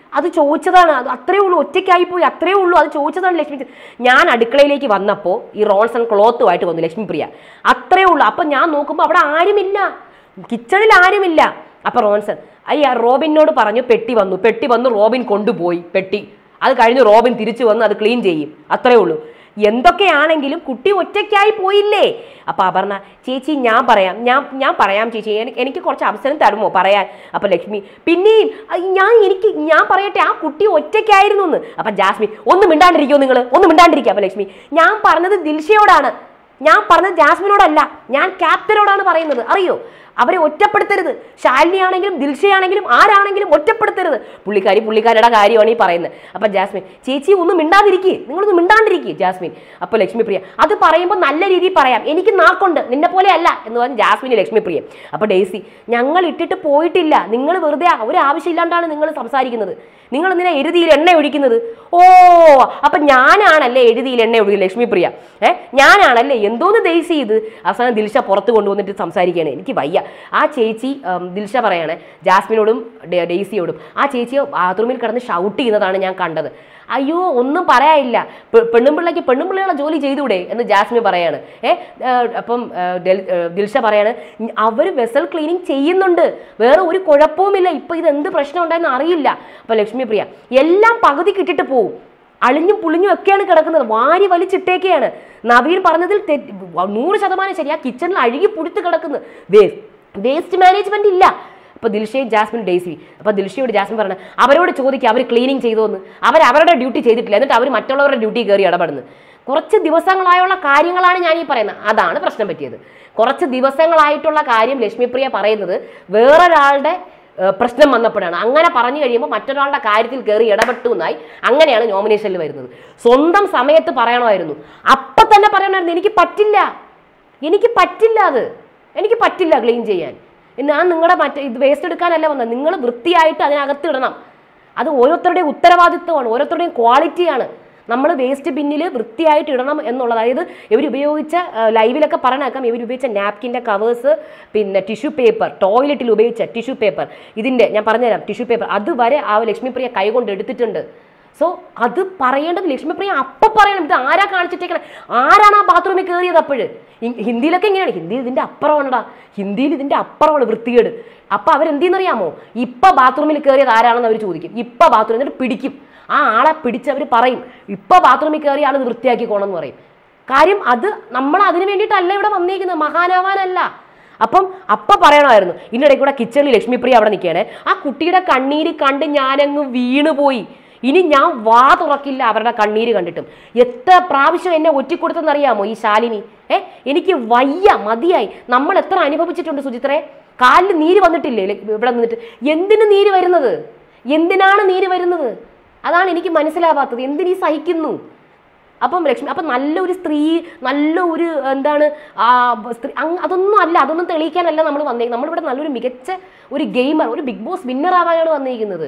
അത് ചോദിച്ചതാണ് അത് അത്രേ ഉള്ളൂ ഒറ്റയ്ക്കായി പോയി അത്രേ ഉള്ളൂ അത് ചോദിച്ചതാണ് ലക്ഷ്മി പ്രിയ. ഞാൻ അടുക്കളയിലേക്ക് വന്നപ്പോൾ ഈ റോൾസൺ ക്ലോത്തുമായിട്ട് വന്നു ലക്ഷ്മി പ്രിയ അത്രേ ഉള്ളൂ അപ്പൊ ഞാൻ നോക്കുമ്പോൾ അവിടെ ആരുമില്ല കിച്ചണിൽ ആരുമില്ല അപ്പൊ റോൺസൺ അയ്യ റോബിനോട് പറഞ്ഞു പെട്ടി വന്നു പെട്ടി വന്നു റോബിൻ കൊണ്ടുപോയി പെട്ടി അത് കഴിഞ്ഞ് റോബിൻ തിരിച്ചു വന്ന് അത് ക്ലീൻ ചെയ്യും അത്രേ ഉള്ളൂ എന്തൊക്കെയാണെങ്കിലും കുട്ടി ഒറ്റയ്ക്കായി പോയില്ലേ അപ്പൊ അപർണ ചേച്ചി ഞാൻ പറയാം ഞാൻ ഞാൻ പറയാം ചേച്ചി എനി- എനിക്ക് കുറച്ച് അവസരം തരുമോ പറയാൻ അപ്പൊ ലക്ഷ്മി പിന്നെയും അയ് ഞാൻ എനിക്ക് ഞാൻ പറയട്ടെ ആ കുട്ടി ഒറ്റയ്ക്കായിരുന്നു എന്ന് അപ്പൊ ജാസ്മിൻ ഒന്ന് മിണ്ടാണ്ടിരിക്കുമോ നിങ്ങൾ ഒന്ന് മിണ്ടാണ്ടിരിക്കുക അപ്പൊ ലക്ഷ്മി ഞാൻ പറഞ്ഞത് ദിൽഷയോടാണ് ഞാൻ പറഞ്ഞത് ജാസ്മിനോടല്ല ഞാൻ ക്യാപ്റ്റനോടാണ് പറയുന്നത് അറിയോ അവരെ ഒറ്റപ്പെടുത്തരുത് ശാലിനി ആണെങ്കിലും ദിൽഷയാണെങ്കിലും ആരാണെങ്കിലും ഒറ്റപ്പെടുത്തരുത് പുള്ളിക്കാരി പുള്ളിക്കാരുടെ കാര്യമാണ് ഈ പറയുന്നത് അപ്പൊ ജാസ്മിൻ ചേച്ചി ഒന്നും മിണ്ടാതിരിക്കുക നിങ്ങളൊന്നും മിണ്ടാണ്ടിരിക്കുക ജാസ്മിൻ അപ്പൊ ലക്ഷ്മി പ്രിയ അത് പറയുമ്പോൾ നല്ല രീതിയിൽ പറയാം എനിക്ക് നാക്കുണ്ട് നിന്നെ പോലെ അല്ല എന്ന് പറഞ്ഞ് ജാസ്മിന് ലക്ഷ്മി പ്രിയ അപ്പൊ ഡേസി ഞങ്ങൾ ഇട്ടിട്ട് പോയിട്ടില്ല നിങ്ങൾ വെറുതെ ഒരു ആവശ്യമില്ലാണ്ടാണ് നിങ്ങൾ സംസാരിക്കുന്നത് നിങ്ങൾ എന്തിനാ എരുതിയിൽ എണ്ണ ഒഴിക്കുന്നത് ഓ അപ്പൊ ഞാനാണല്ലേ എഴുതിയിൽ എണ്ണ ഒഴിക്കുന്നത് ലക്ഷ്മി പ്രിയ ഏ ഞാനാണല്ലേ എന്തോന്ന് ദേശി ഇത് അവസാനം ദിൽഷ പുറത്ത് കൊണ്ടുവന്നിട്ട് സംസാരിക്കുകയാണ് എനിക്ക് വയ്യ ആ ചേച്ചി ഉം, ദിൽഷ പറയാണ് ജാസ്മിനോടും ഡെ- ഡെയ്സിയോടും ആ ചേച്ചി ബാത്റൂമിൽ കിടന്ന് ഷൗട്ട് ചെയ്യുന്നതാണ് ഞാൻ കണ്ടത് അയ്യോ ഒന്നും പറയാനില്ല പെ- പെണ്ണുമ്പിള്ളയ്ക്ക് പെണ്ണുമ്പിള്ളകളെ ജോലി ചെയ്തൂടെ എന്ന് ജാസ്മിൻ പറയാണ് ഏ ഏ, അപ്പം ഏ, ഡെൽ- ഏ, ദിൽഷ പറയാണ് അവർ വെസൽ ക്ലീനിങ് ചെയ്യുന്നുണ്ട് വേറെ ഒരു കുഴപ്പവുമില്ല ഇപ്പൊ ഇത് എന്ത് പ്രശ്നം ഉണ്ടായെന്ന് അറിയില്ല അപ്പൊ ലക്ഷ്മി പ്രിയ എല്ലാം പകുതി കിട്ടിട്ട് പോവും അളിഞ്ഞും പുളിഞ്ഞും ഒക്കെയാണ് കിടക്കുന്നത് വാരി വലിച്ചിട്ടേക്കെയാണ് നവീൻ പറഞ്ഞതിൽ തെറ്റ് നൂറ് ശതമാനം ശരി ആ കിച്ചണിൽ അഴുകി പുടുത്ത് കിടക്കുന്നു വേസ്റ്റ് വേസ്റ്റ് മാനേജ്മെന്റ് ഇല്ല അപ്പൊ ദിൽഷയും ജാസ്മിൻ ഡേസി അപ്പൊ ദിൽഷയോട് ജാസ്മിൻ പറഞ്ഞ അവരോട് ചോദിക്കുക അവർ ക്ലീനിങ് ചെയ്തോന്ന് അവർ അവരുടെ ഡ്യൂട്ടി ചെയ്തിട്ടില്ല എന്നിട്ട് അവർ മറ്റുള്ളവരുടെ ഡ്യൂട്ടി കയറി ഇടപെടുന്നു കുറച്ച് ദിവസങ്ങളായുള്ള കാര്യങ്ങളാണ് ഞാൻ ഈ പറയുന്നത് അതാണ് പ്രശ്നം പറ്റിയത് കുറച്ച് ദിവസങ്ങളായിട്ടുള്ള കാര്യം ലക്ഷ്മിപ്രിയ പറയുന്നത് വേറൊരാളുടെ ഏഹ്, പ്രശ്നം വന്നപ്പോഴാണ് അങ്ങനെ പറഞ്ഞു കഴിയുമ്പോൾ മറ്റൊരാളുടെ കാര്യത്തിൽ കയറി ഇടപെട്ടു എന്നായി അങ്ങനെയാണ് നോമിനേഷനിൽ വരുന്നത് സ്വന്തം സമയത്ത് പറയണമായിരുന്നു അപ്പൊ തന്നെ പറയണമായിരുന്നു എനിക്ക് പറ്റില്ല എനിക്ക് പറ്റില്ല അത് എനിക്ക് പറ്റില്ല ക്ലീൻ ചെയ്യാൻ ഞാൻ നിങ്ങളുടെ മറ്റേ ഇത് വേസ്റ്റ് എടുക്കാനല്ല വന്നത് നിങ്ങൾ വൃത്തിയായിട്ട് അതിനകത്ത് ഇടണം അത് ഓരോരുത്തരുടെയും ഉത്തരവാദിത്വമാണ് ഓരോരുത്തരുടെയും ക്വാളിറ്റിയാണ് നമ്മൾ വേസ്റ്റ് ബിന്നിൽ വൃത്തിയായിട്ട് ഇടണം എന്നുള്ളത് അതായത് ഇവർ ഉപയോഗിച്ച ആ, ലൈവിലൊക്കെ പറഞ്ഞേക്കാം ഇവർ ഉപയോഗിച്ച നാപ്കിൻ്റെ കവേഴ്സ് പിന്നെ ടിഷ്യൂ പേപ്പർ ടോയ്ലറ്റിൽ ഉപയോഗിച്ച ടിഷ്യൂ പേപ്പർ ഇതിൻ്റെ ഞാൻ പറഞ്ഞുതരാം ടിഷ്യൂ പേപ്പർ അതുവരെ ആ ലക്ഷ്മിപ്രിയ കൈകൊണ്ട് എടുത്തിട്ടുണ്ട് സോ അത് പറയേണ്ടത് ലക്ഷ്മിപ്രിയ അപ്പൊ പറയണം ഇത് ആരാ കാണിച്ചിട്ടേക്കണേ ആരാണ് ആ ബാത്റൂമിൽ കയറിയത് അപ്പോഴ് ഹിന്ദിയിലൊക്കെ ഇങ്ങനെയാണ് ഹിന്ദിയിൽ ഇതിന്റെ അപ്പുറമാണടാ ഹിന്ദിയിൽ ഇതിന്റെ അപ്പുറമാണ് വൃത്തികേട് അപ്പൊ അവരെന്തെന്നറിയാമോ ഇപ്പൊ ബാത്റൂമിൽ കയറിയത് ആരാണെന്ന് അവർ ചോദിക്കും ഇപ്പൊ ബാത്റൂമിൽ എന്നിട്ട് പിടിക്കും ആ ആളെ പിടിച്ച് അവർ പറയും ഇപ്പൊ ബാത്റൂമിൽ കയറിയ ആൾ ഇത് വൃത്തിയാക്കിക്കോണം എന്ന് പറയും കാര്യം അത് നമ്മൾ അതിന് വേണ്ടിയിട്ടല്ല ഇവിടെ വന്നേക്കുന്നത് മഹാനാവാനല്ല അപ്പം അപ്പ പറയണമായിരുന്നു ഇതിനിടയിൽ കൂടെ കിച്ചണിൽ ലക്ഷ്മിപ്രിയ അവിടെ നിൽക്കുകയാണ് ആ കുട്ടിയുടെ കണ്ണീര് കണ്ട് ഞാനങ്ങ് വീണുപോയി ഇനി ഞാൻ വാ തുറക്കില്ല അവരുടെ കണ്ണീര് കണ്ടിട്ടും എത്ര പ്രാവശ്യം എന്നെ ഒറ്റിക്കൊടുത്തെന്നറിയാമോ ഈ ശാലിനി ഏ എനിക്ക് വയ്യ മതിയായി നമ്മൾ എത്ര അനുഭവിച്ചിട്ടുണ്ട് സുചിത്രേ കാലിൽ നീര് വന്നിട്ടില്ലേ ലെ- ഇവിടെ നിന്നിട്ട് എന്തിന് നീര് വരുന്നത് എന്തിനാണ് നീര് വരുന്നത് അതാണ് എനിക്ക് മനസ്സിലാവാത്തത് എന്തിനീ സഹിക്കുന്നു അപ്പം ലക്ഷ്മി അപ്പം നല്ലൊരു സ്ത്രീ നല്ല ഒരു എന്താണ് ആ സ്ത്രീ അങ് അതൊന്നും അല്ല അതൊന്നും തെളിയിക്കാനല്ല നമ്മൾ വന്നേക്കുന്നത് നമ്മളിവിടെ നല്ലൊരു മികച്ച ഒരു ഗെയിമർ ഒരു ബിഗ് ബോസ് വിന്നർ ആവാനാണ് വന്നിരിക്കുന്നത്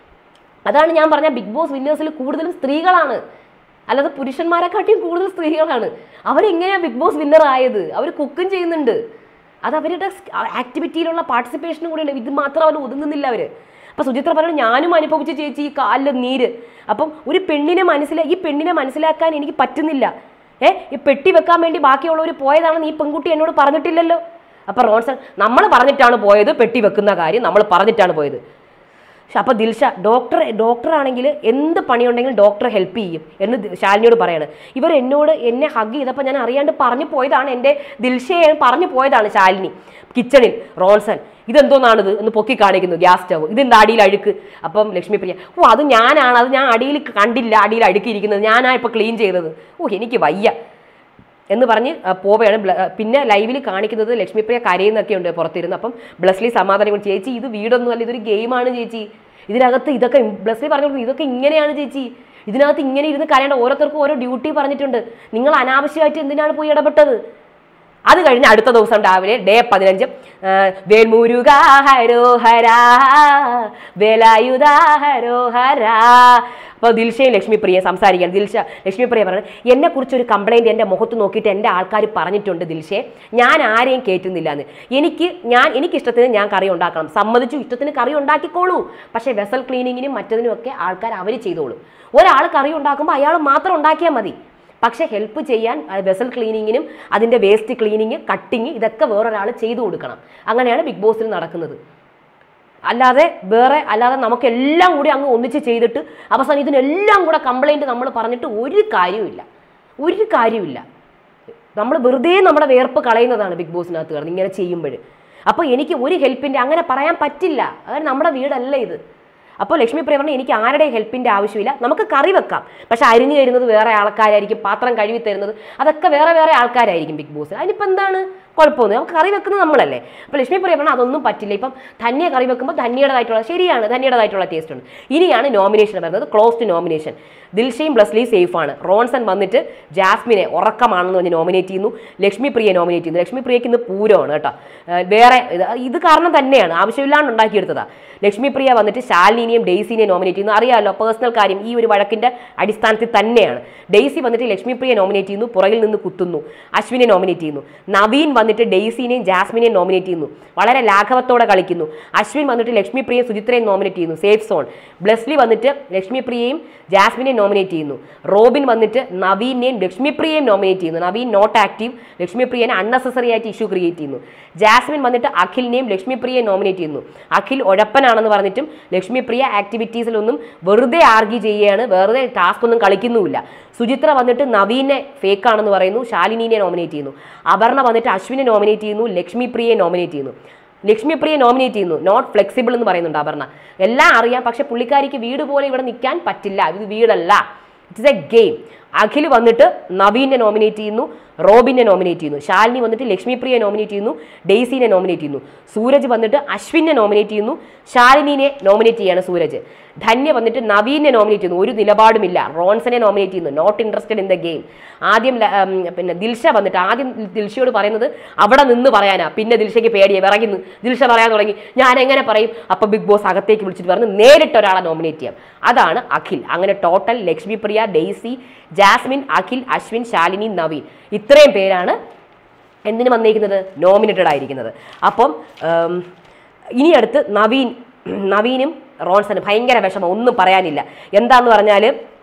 അതാണ് ഞാൻ പറഞ്ഞ ബിഗ് ബോസ് വിന്നേഴ്സിൽ കൂടുതലും സ്ത്രീകളാണ് അല്ലാതെ പുരുഷന്മാരെക്കാട്ടിയും കൂടുതൽ സ്ത്രീകളാണ് അവരെങ്ങനെയാണ് ബിഗ് ബോസ് വിന്നർ ആയത് അവർ കുക്കും ചെയ്യുന്നുണ്ട് അത് അവരുടെ ആക്ടിവിറ്റിയിലുള്ള പാർട്ടിസിപ്പേഷനും കൂടെ ഉണ്ട് ഇത് മാത്രം അവർ ഒതുങ്ങുന്നില്ല അവർ അപ്പൊ സുചിത്ര പറഞ്ഞു ഞാനും അനുഭവിച്ച ചേച്ചി ഈ കാലിലെ നീര് അപ്പം ഒരു പെണ്ണിനെ മനസ്സിലാ ഈ പെണ്ണിനെ മനസ്സിലാക്കാൻ എനിക്ക് പറ്റുന്നില്ല ഏ ഈ പെട്ടി വെക്കാൻ വേണ്ടി ബാക്കിയുള്ളവർ പോയതാണെന്ന് ഈ പെൺകുട്ടി എന്നോട് പറഞ്ഞിട്ടില്ലല്ലോ അപ്പൊ റോൺസൺ നമ്മൾ പറഞ്ഞിട്ടാണ് പോയത് പെട്ടി വെക്കുന്ന കാര്യം നമ്മൾ പറഞ്ഞിട്ടാണ് പോയത് പക്ഷെ അപ്പൊ ദിൽഷ ഡോക്ടർ ഡോക്ടർ ആണെങ്കിൽ എന്ത് പണിയുണ്ടെങ്കിലും ഡോക്ടർ ഹെൽപ്പ് ചെയ്യും എന്ന് ദി- ശാലിനിയോട് പറയാണ് ഇവർ എന്നോട് എന്നെ ഹഗ് ചെയ്തപ്പോൾ ഞാൻ അറിയാണ്ട് പറഞ്ഞു പോയതാണ് എൻ്റെ ദിൽഷയെ പറഞ്ഞു പോയതാണ് ശാലിനി കിച്ചണിൽ റോൺസൺ ഇതെന്തോന്നാണിത് എന്ന് പൊക്കി കാണിക്കുന്നു ഗ്യാസ് സ്റ്റവ് ഇതെന്താ അടിയിൽ അഴുക്ക് അപ്പം ലക്ഷ്മിപ്രിയ ഓ അത് ഞാനാണ് അത് ഞാൻ അടിയിൽ കണ്ടില്ല അടിയിൽ അഴുക്കിയിരിക്കുന്നത് ഞാനാ ഇപ്പൊ ക്ലീൻ ചെയ്തത് ഓ എനിക്ക് വയ്യ എന്ന് പറഞ്ഞ് ആ, പോവുകയാണ് ബ്ല- ആ, പിന്നെ ലൈവിൽ കാണിക്കുന്നത് ലക്ഷ്മിപ്രിയ കരയുന്നൊക്കെ ഉണ്ട് പുറത്തിരുന്ന് അപ്പം ബ്ലസ്ലി സമാധാനം കൊണ്ട് ചേച്ചി ഇത് വീടൊന്നും അല്ല ഇതൊരു ഗെയിമാണ് ചേച്ചി ഇതിനകത്ത് ഇതൊക്കെ ബ്ലസ്ലി പറഞ്ഞു കൊടുത്തു, ഇതൊക്കെ ഇങ്ങനെയാണ് ചേച്ചി ഇതിനകത്ത് ഇങ്ങനെ ഇരുന്ന് കരയേണ്ട ഓരോരുത്തർക്കും ഓരോ ഡ്യൂട്ടി പറഞ്ഞിട്ടുണ്ട് നിങ്ങൾ അനാവശ്യമായിട്ട് എന്തിനാണ് പോയി ഇടപെട്ടത് അത് കഴിഞ്ഞ് അടുത്ത ദിവസം രാവിലെ ഡേ പതിനഞ്ച് ആ, വേൽമുരുക ഹരോഹര വേലായുധ ഹരോഹര അപ്പോൾ ദിൽഷയും ലക്ഷ്മിപ്രിയ സംസാരിക്കുകയാണ് ദിൽഷ ലക്ഷ്മിപ്രിയ പറയുന്നത് എന്നെ കുറിച്ച് ഒരു കംപ്ലൈന്റ് എൻ്റെ മുഖത്ത് നോക്കിയിട്ട് എൻ്റെ ആൾക്കാർ പറഞ്ഞിട്ടുണ്ട് ദിൽഷയെ ഞാൻ ആരെയും കയറ്റുന്നില്ല എന്ന് എനിക്ക് ഞാൻ എനിക്ക് ഇഷ്ടത്തിന് ഞാൻ കറി ഉണ്ടാക്കണം സമ്മതിച്ചു ഇഷ്ടത്തിന് കറി ഉണ്ടാക്കിക്കോളൂ പക്ഷേ വെസൽ ക്ലീനിങ്ങിനും മറ്റതിനും ഒക്കെ ആൾക്കാർ അവർ ചെയ്തോളും ഒരാൾ കറി ഉണ്ടാക്കുമ്പോൾ അയാൾ മാത്രം ഉണ്ടാക്കിയാൽ മതി പക്ഷേ ഹെൽപ്പ് ചെയ്യാൻ വെസൽ ക്ലീനിങ്ങിനും അതിൻ്റെ വേസ്റ്റ് ക്ലീനിങ് കട്ടിങ് ഇതൊക്കെ വേറൊരാൾ ചെയ്തു കൊടുക്കണം അങ്ങനെയാണ് ബിഗ് ബോസിൽ നടക്കുന്നത് അല്ലാതെ വേറെ അല്ലാതെ നമുക്ക് എല്ലാം കൂടി അങ്ങ് ഒന്നിച്ച് ചെയ്തിട്ട് അവസാനം ഇതിനെല്ലാം കൂടെ കംപ്ലൈൻറ്റ് നമ്മൾ പറഞ്ഞിട്ട് ഒരു കാര്യവുമില്ല ഒരു കാര്യമില്ല നമ്മൾ വെറുതെ നമ്മുടെ വേർപ്പ് കളയുന്നതാണ് ബിഗ് ബോസിനകത്ത് കിടന്ന് ഇങ്ങനെ ചെയ്യുമ്പോൾ അപ്പോൾ എനിക്ക് ഒരു ഹെൽപ്പിൻ്റെ അങ്ങനെ പറയാൻ പറ്റില്ല അതായത് നമ്മുടെ വീടല്ല ഇത് അപ്പോൾ ലക്ഷ്മി പ്രിയ പറഞ്ഞു എനിക്ക് ആരുടെയും ഹെൽപ്പിൻ്റെ ആവശ്യമില്ല നമുക്ക് കറി വെക്കാം പക്ഷെ അരിഞ്ഞു തരുന്നത് വേറെ ആൾക്കാരായിരിക്കും പാത്രം കഴുകി തരുന്നത് അതൊക്കെ വേറെ വേറെ ആൾക്കാരായിരിക്കും ബിഗ് ബോസ് അതിനിപ്പോൾ എന്താണ് കുഴപ്പമൊന്നും നമുക്ക് കറി വെക്കുന്നത് നമ്മളല്ലേ അപ്പോൾ ലക്ഷ്മി പ്രിയ പറഞ്ഞാൽ അതൊന്നും പറ്റില്ല ഇപ്പം ധന്യ കറി വെക്കുമ്പോൾ ധന്യയുടേതായിട്ടുള്ള ശരിയാണ് ധന്യയുടേതായിട്ടുള്ള ടേസ്റ്റ് ഉണ്ട് ഇനിയാണ് നോമിനേഷൻ വരുന്നത് ക്ലോസ്ഡ് നോമിനേഷൻ ദിൽഷയും ബ്ലസ്ലി സേഫാണ് റോൺസൺ വന്നിട്ട് ജാസ്മിനെ ഉറക്കമാണെന്ന് പറഞ്ഞ് നോമിനേറ്റ് ചെയ്യുന്നു ലക്ഷ്മി പ്രിയെ നോമിനേറ്റ് ചെയ്യുന്നു ലക്ഷ്മി പ്രിയക്ക് ഇന്ന് പൂരമാണ് കേട്ടോ ഏഹ് വേറെ ഇത് ഇത് കാരണം തന്നെയാണ് ആവശ്യമില്ലാണ്ട് ഉണ്ടാക്കിയെടുത്തതാ ലക്ഷ്മി പ്രിയ വന്നിട്ട് ശാലിനിയും ഡെയ്സിനെയും നോമിനേറ്റ് ചെയ്യുന്നു അറിയാമല്ലോ പേഴ്സണൽ കാര്യം ഈ ഒരു വഴക്കിന്റെ അടിസ്ഥാനത്തിൽ തന്നെയാണ് ഡെയ്സി വന്നിട്ട് ലക്ഷ്മി പ്രിയെ നോമിനേറ്റ് ചെയ്യുന്നു പുറകിൽ നിന്ന് കുത്തുന്നു അശ്വിനെ നോമിനേറ്റ് ചെയ്യുന്നു നവീൻ വന്നിട്ട് ഡെയ്സിനെയും ജാസ്മിനെയും നോമിനേറ്റ് ചെയ്യുന്നു വളരെ ലാഘവത്തോടെ കളിക്കുന്നു അശ്വിൻ വന്നിട്ട് ലക്ഷ്മി പ്രിയയും സുചിത്രയും നോമിനേറ്റ് ചെയ്യുന്നു സേഫ് സോൺ ബ്ലെസ്ലി വന്നിട്ട് ലക്ഷ്മി പ്രിയയും ജാസ്മിനെയും നോമിനേറ്റ് ചെയ്യുന്നു റോബിൻ വന്നിട്ട് നവീനെയും ലക്ഷ്മി പ്രിയയും നോമിനേറ്റ് ചെയ്യുന്നു നവീൻ നോട്ട് ആക്റ്റീവ് ലക്ഷ്മി പ്രിയനെ അൺനെസസറി ആയിട്ട് ഇഷ്യൂ ക്രിയേറ്റ് ചെയ്യുന്നു ജാസ്മിൻ വന്നിട്ട് അഖിലിനെയും ലക്ഷ്മി പ്രിയയെ നോമിനേറ്റ് ചെയ്യുന്നു അഖിൽ ഉഴപ്പനാണെന്ന് പറഞ്ഞിട്ടും ലക്ഷ്മി പ്രിയ ആക്ടിവിറ്റീസിലൊന്നും വെറുതെ ആർഗ്യൂ ചെയ്യുകയാണ് വെറുതെ ടാസ്ക് ഒന്നും കളിക്കുന്നുമില്ല സുചിത്ര വന്നിട്ട് നവീനെ ഫേക്ക് ആണെന്ന് പറയുന്നു ശാലിനിനെ നോമിനേറ്റ് ചെയ്യുന്നു അപർണ വന്നിട്ട് അശ്വിനെ നോമിനേറ്റ് ചെയ്യുന്നു ലക്ഷ്മി പ്രിയയെ നോമിനേറ്റ് ചെയ്യുന്നു ലക്ഷ്മി പ്രിയെ നോമിനേറ്റ് ചെയ്യുന്നു നോട്ട് ഫ്ലെക്സിബിൾ എന്ന് പറയുന്നുണ്ട് അപർണ എല്ലാം അറിയാം പക്ഷെ പുള്ളിക്കാരിക്ക് വീട് പോലെ ഇവിടെ നിൽക്കാൻ പറ്റില്ല ഇത് വീടല്ല ഇറ്റ്സ് എ ഗെയിം അഖിൽ വന്നിട്ട് നവീനെ നോമിനേറ്റ് ചെയ്യുന്നു റോബിനെ നോമിനേറ്റ് ചെയ്യുന്നു ശാലിനി വന്നിട്ട് ലക്ഷ്മി പ്രിയെ നോമിനേറ്റ് ചെയ്യുന്നു ഡെയ്സിനെ നോമിനേറ്റ് ചെയ്യുന്നു സൂരജ് വന്നിട്ട് അശ്വിനെ നോമിനേറ്റ് ചെയ്യുന്നു ശാലിനിനെ നോമിനേറ്റ് ചെയ്യാണ് സൂരജ് ധന്യ വന്നിട്ട് നവീനെ നോമിനേറ്റ് ചെയ്യുന്നു ഒരു നിലപാടുമില്ല റോൺസനെ നോമിനേറ്റ് ചെയ്യുന്നു not interested in the game ആദ്യം ല- ഉം, പിന്നെ ദിൽഷ വന്നിട്ട് ആദ്യം ദിൽഷയോട് പറയുന്നത് അവിടെ നിന്ന് പറയാനാ പിന്നെ ദിൽഷയ്ക്ക് പേടിയെ വിറങ്ങുന്നു ദിൽഷ പറയാൻ തുടങ്ങി ഞാൻ എങ്ങനെ പറയും അപ്പൊ ബിഗ് ബോസ് അകത്തേക്ക് വിളിച്ചിട്ട് പറഞ്ഞു നേരിട്ട് ഒരാളെ നോമിനേറ്റ് ചെയ്യാം അതാണ് അഖിൽ അങ്ങനെ total Lakshmi Priya Daisy Jasmine Akhil Ashwin Shalini Naveen ഇത്രയും പേരാണ് എന്തിനു വന്നേക്കുന്നത് നോമിനേറ്റഡ് ആയിരിക്കുന്നത് അപ്പം ഉം, ഇനി അടുത്ത് നവീൻ നവീനും റോൺസനും ഭയങ്കര വിഷമം ഒന്നും പറയാനില്ല എന്താന്ന് പറഞ്ഞാൽ